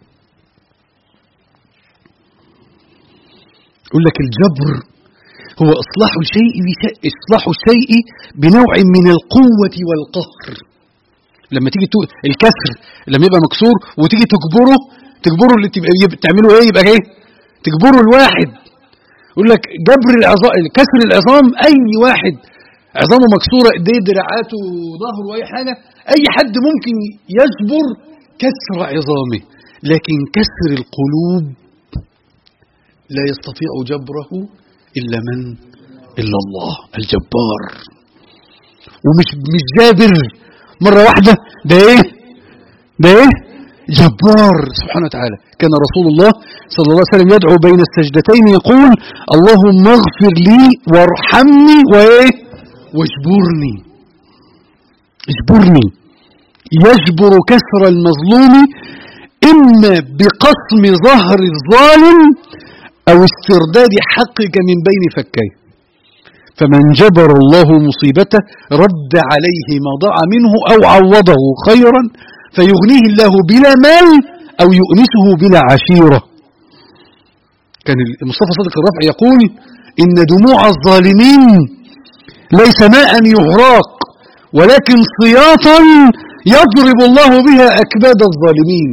يقول لك الجبر هو إصلاح الشيء إصلاح الشيء بنوع من القوة والقهر لما تيجي تقول الكسر لما يبقى مكسور وتيجي تجبره تجبره اللي تبقى تعمله ايه يبقى ايه تجبره الواحد يقول لك جبر العظام كسر العظام اي واحد عظامه مكسوره ايديه دراعاته ظهره اي حاجه اي حد ممكن يجبر كسر عظامه لكن كسر القلوب لا يستطيع جبره الا من الا الله الجبار ومش مش جابر مره واحده ده ايه ده ايه جبار سبحانه وتعالى كان رسول الله صلى الله عليه وسلم يدعو بين السجدتين يقول اللهم اغفر لي وارحمني وايه واجبرني اجبرني يجبر كسر المظلوم اما بقسم ظهر الظالم او استرداد حقك من بين فكيه فمن جبر الله مصيبته رد عليه ما ضاع منه او عوضه خيرا فيغنيه الله بلا مال أو يؤنسه بلا عشيرة كان المصطفى صادق الرفع يقول إن دموع الظالمين ليس ماء يهراق ولكن صياطا يضرب الله بها أكباد الظالمين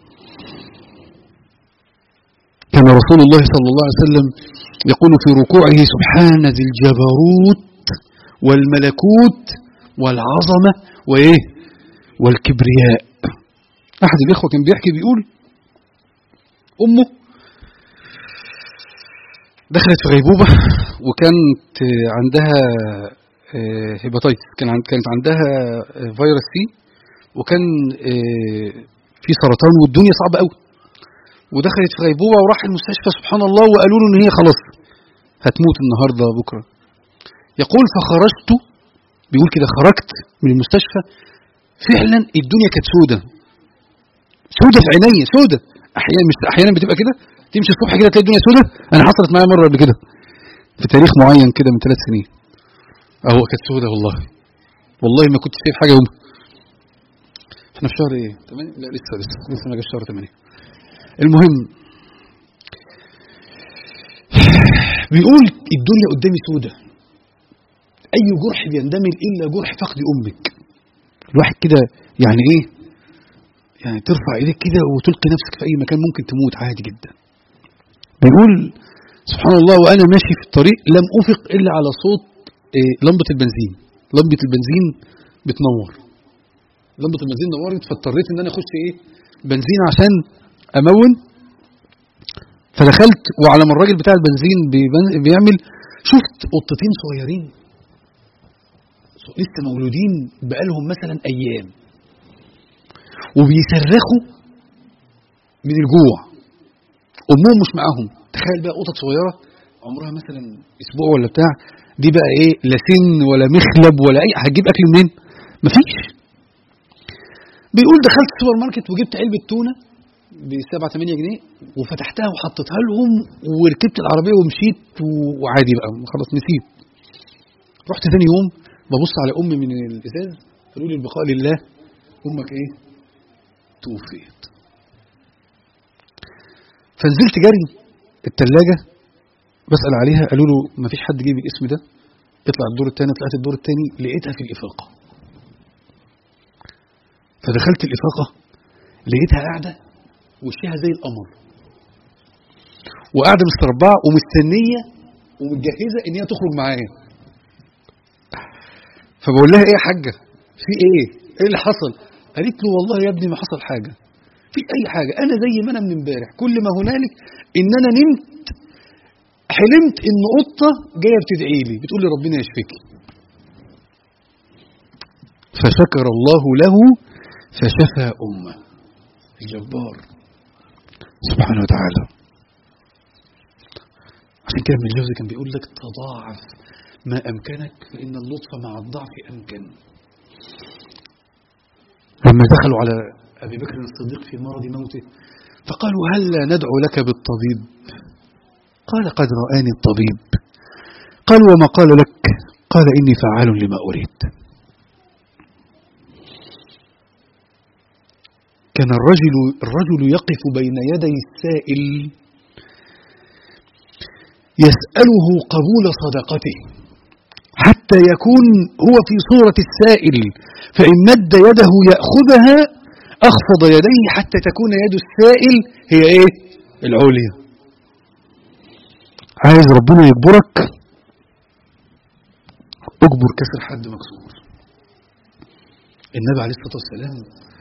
كان رسول الله صلى الله عليه وسلم يقول في ركوعه سبحان ذي الجبروت والملكوت والعظمة وإيه والكبرياء أحد الإخوة كان بيحكي بيقول أمه دخلت في غيبوبة وكانت عندها هيباتيتس كان كانت عندها فيروس سي وكان في سرطان والدنيا صعبة قوي ودخلت في غيبوبة وراح المستشفى سبحان الله وقالوا له إن هي خلاص هتموت النهاردة بكرة يقول فخرجت بيقول كده خرجت من المستشفى فعلا الدنيا كانت سودة سودة في عيني سودة احيانا مش احيانا بتبقى كده تمشي الصبح كده تلاقي الدنيا سودة انا حصلت معايا مره قبل كده في تاريخ معين كده من ثلاث سنين اهو كانت سودة والله والله ما كنت شايف حاجه يومها احنا في شهر ايه 8 لا لسه لسه لسه ما جاش شهر 8 المهم بيقول الدنيا قدامي سودة اي جرح بيندمل الا جرح فقد امك الواحد كده يعني ايه يعني ترفع ايديك كده وتلقي نفسك في اي مكان ممكن تموت عادي جدا بيقول سبحان الله وانا ماشي في الطريق لم افق الا على صوت إيه لمبه البنزين لمبه البنزين بتنور لمبه البنزين نورت فاضطريت ان انا اخش ايه بنزين عشان امون فدخلت وعلى ما الراجل بتاع البنزين بيعمل شفت قطتين صغيرين لسه مولودين بقالهم مثلا ايام وبيصرخوا من الجوع امهم مش معاهم تخيل بقى قطط صغيره عمرها مثلا اسبوع ولا بتاع دي بقى ايه لا سن ولا مخلب ولا اي هتجيب اكل منين مفيش بيقول دخلت السوبر ماركت وجبت علبه تونه ب 7 8 جنيه وفتحتها وحطيتها لهم وركبت العربيه ومشيت وعادي بقى خلاص نسيت رحت ثاني يوم ببص على امي من الازاز قالوا لي البقاء لله امك ايه توفيت فنزلت جري الثلاجه بسال عليها قالوا له ما فيش حد جيب الاسم ده اطلع الدور الثاني طلعت الدور الثاني لقيتها في الافاقه فدخلت الافاقه لقيتها قاعده وشها زي القمر وقاعده مستربعه ومستنيه ومتجهزه ان هي تخرج معايا فبقول لها ايه يا حاجه في ايه ايه اللي حصل قالت له والله يا ابني ما حصل حاجه في اي حاجه انا زي ما انا من امبارح كل ما هنالك ان انا نمت حلمت ان قطه جايه بتدعي لي بتقول لي ربنا يشفيكي فشكر الله له فشفى امه الجبار سبحانه وتعالى عشان كده ابن الجوزي كان بيقول لك تضاعف ما امكنك فان اللطف مع الضعف امكن لما دخلوا على ابي بكر الصديق في مرض موته فقالوا هل ندعو لك بالطبيب قال قد رآني الطبيب قال وما قال لك قال إني فعال لما أريد كان الرجل الرجل يقف بين يدي السائل يسأله قبول صدقته حتى يكون هو في صورة السائل فإن مد يده يأخذها أخفض يديه حتى تكون يد السائل هي إيه العليا عايز ربنا يجبرك اجبر كسر حد مكسور النبي عليه الصلاة والسلام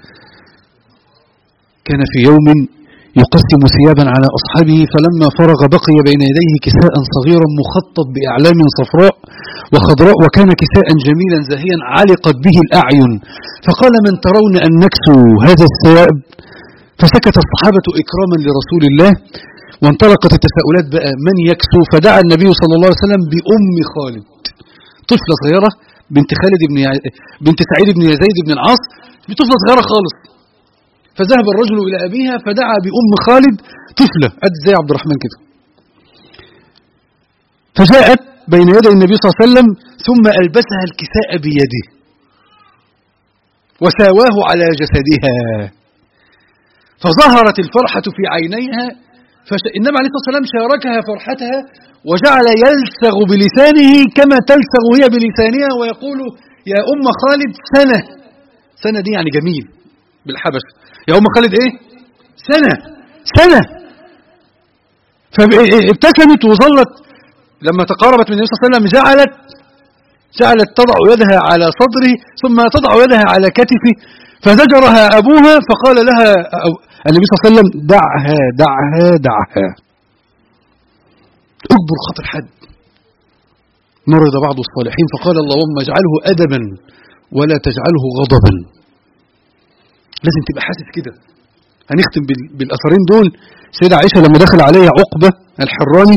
كان في يوم يقسم ثيابا على أصحابه فلما فرغ بقي بين يديه كساء صغيرا مخطط بأعلام صفراء وخضراء وكان كساء جميلا زاهيا علقت به الأعين فقال من ترون أن نكسو هذا الثياب فسكت الصحابة إكراما لرسول الله وانطلقت التساؤلات بقى من يكسو فدعا النبي صلى الله عليه وسلم بأم خالد طفلة صغيرة بنت خالد بن يع... بنت سعيد بن يزيد بن العاص طفلة صغيرة خالص فذهب الرجل إلى أبيها فدعا بأم خالد طفلة قد زي عبد الرحمن كده فجاءت بين يدي النبي صلى الله عليه وسلم ثم ألبسها الكساء بيده وساواه على جسدها فظهرت الفرحة في عينيها فالنبي عليه الصلاة والسلام شاركها فرحتها وجعل يلسغ بلسانه كما تلسغ هي بلسانها ويقول يا أم خالد سنة سنة دي يعني جميل بالحبش يا أم خالد إيه سنة سنة فابتسمت وظلت لما تقاربت من النبي صلى الله عليه وسلم جعلت جعلت تضع يدها على صدره ثم تضع يدها على كتفه فزجرها أبوها فقال لها النبي صلى الله عليه وسلم دعها دعها دعها اجبر خاطر حد مرض بعض الصالحين فقال اللهم اجعله أدبا ولا تجعله غضبا لازم تبقى حاسس كده هنختم بالأثرين دول سيدة عائشة لما دخل عليها عقبة الحراني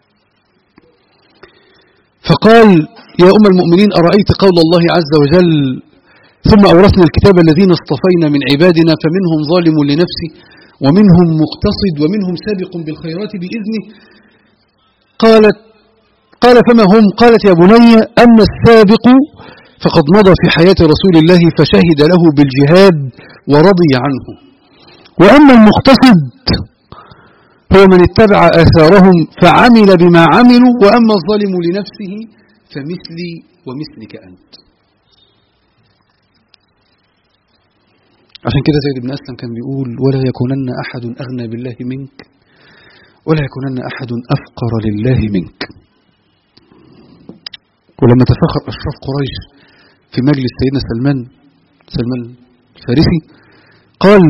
فقال يا أم المؤمنين أرأيت قول الله عز وجل ثم أورثنا الكتاب الذين اصطفينا من عبادنا فمنهم ظالم لنفسه ومنهم مقتصد ومنهم سابق بالخيرات بإذنه قالت قال فما هم قالت يا بني أما السابق فقد مضى في حياة رسول الله فشهد له بالجهاد ورضي عنه وأما المقتصد هو من اتبع آثارهم فعمل بما عملوا وأما الظالم لنفسه فمثلي ومثلك أنت عشان كده زيد بن أسلم كان بيقول ولا يكونن أحد أغنى بالله منك ولا يكونن أحد أفقر لله منك ولما تفاخر أشراف قريش في مجلس سيدنا سلمان سلمان الفارسي قال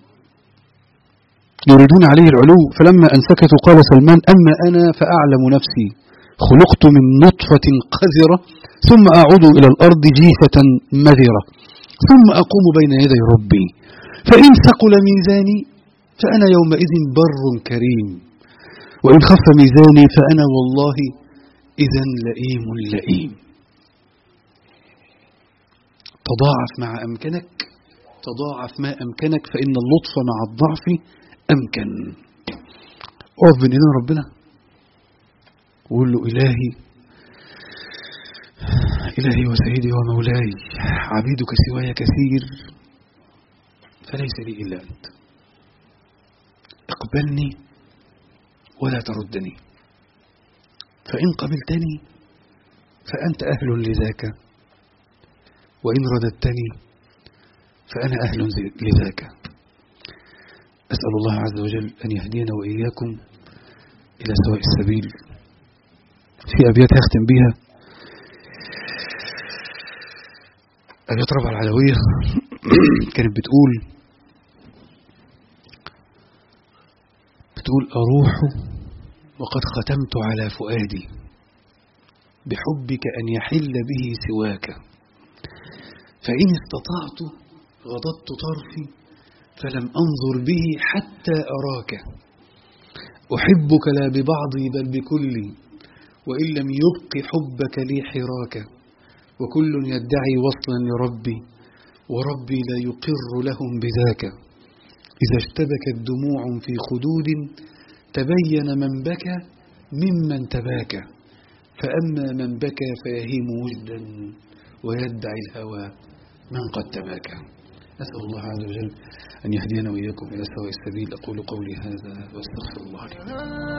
يريدون عليه العلو فلما أن سكتوا قال سلمان أما أنا فأعلم نفسي خلقت من نطفة قذرة ثم أعود إلى الأرض جيفة مذرة ثم أقوم بين يدي ربي فإن ثقل ميزاني فأنا يومئذ بر كريم وإن خف ميزاني فأنا والله إذا لئيم لئيم تضاعف مع أمكنك تضاعف ما أمكنك فإن اللطف مع الضعف أمكن أقف بين إيدين ربنا وقول له إلهي إلهي وسيدي ومولاي عبيدك سواي كثير فليس لي إلا أنت اقبلني ولا تردني فإن قبلتني فأنت أهل لذاك وإن رددتني فأنا أهل لذاك أسأل الله عز وجل أن يهدينا وإياكم إلى سواء السبيل في أبيات هختم بها أبيات ربع العلوية كانت بتقول تقول أروح وقد ختمت على فؤادي بحبك أن يحل به سواك فإن استطعت غضضت طرفي فلم أنظر به حتى أراك أحبك لا ببعضي بل بكلي وإن لم يبق حبك لي حراك وكل يدعي وصلا لربي وربي لا يقر لهم بذاك إذا اشتبكت دموع في خدود تبين من بكى ممن تباكى فأما من بكى فيهيم وجدا ويدعي الهوى من قد تباكى نسأل الله عز وجل أن يهدينا وإياكم إلى سواء السبيل أقول قولي هذا وأستغفر الله لي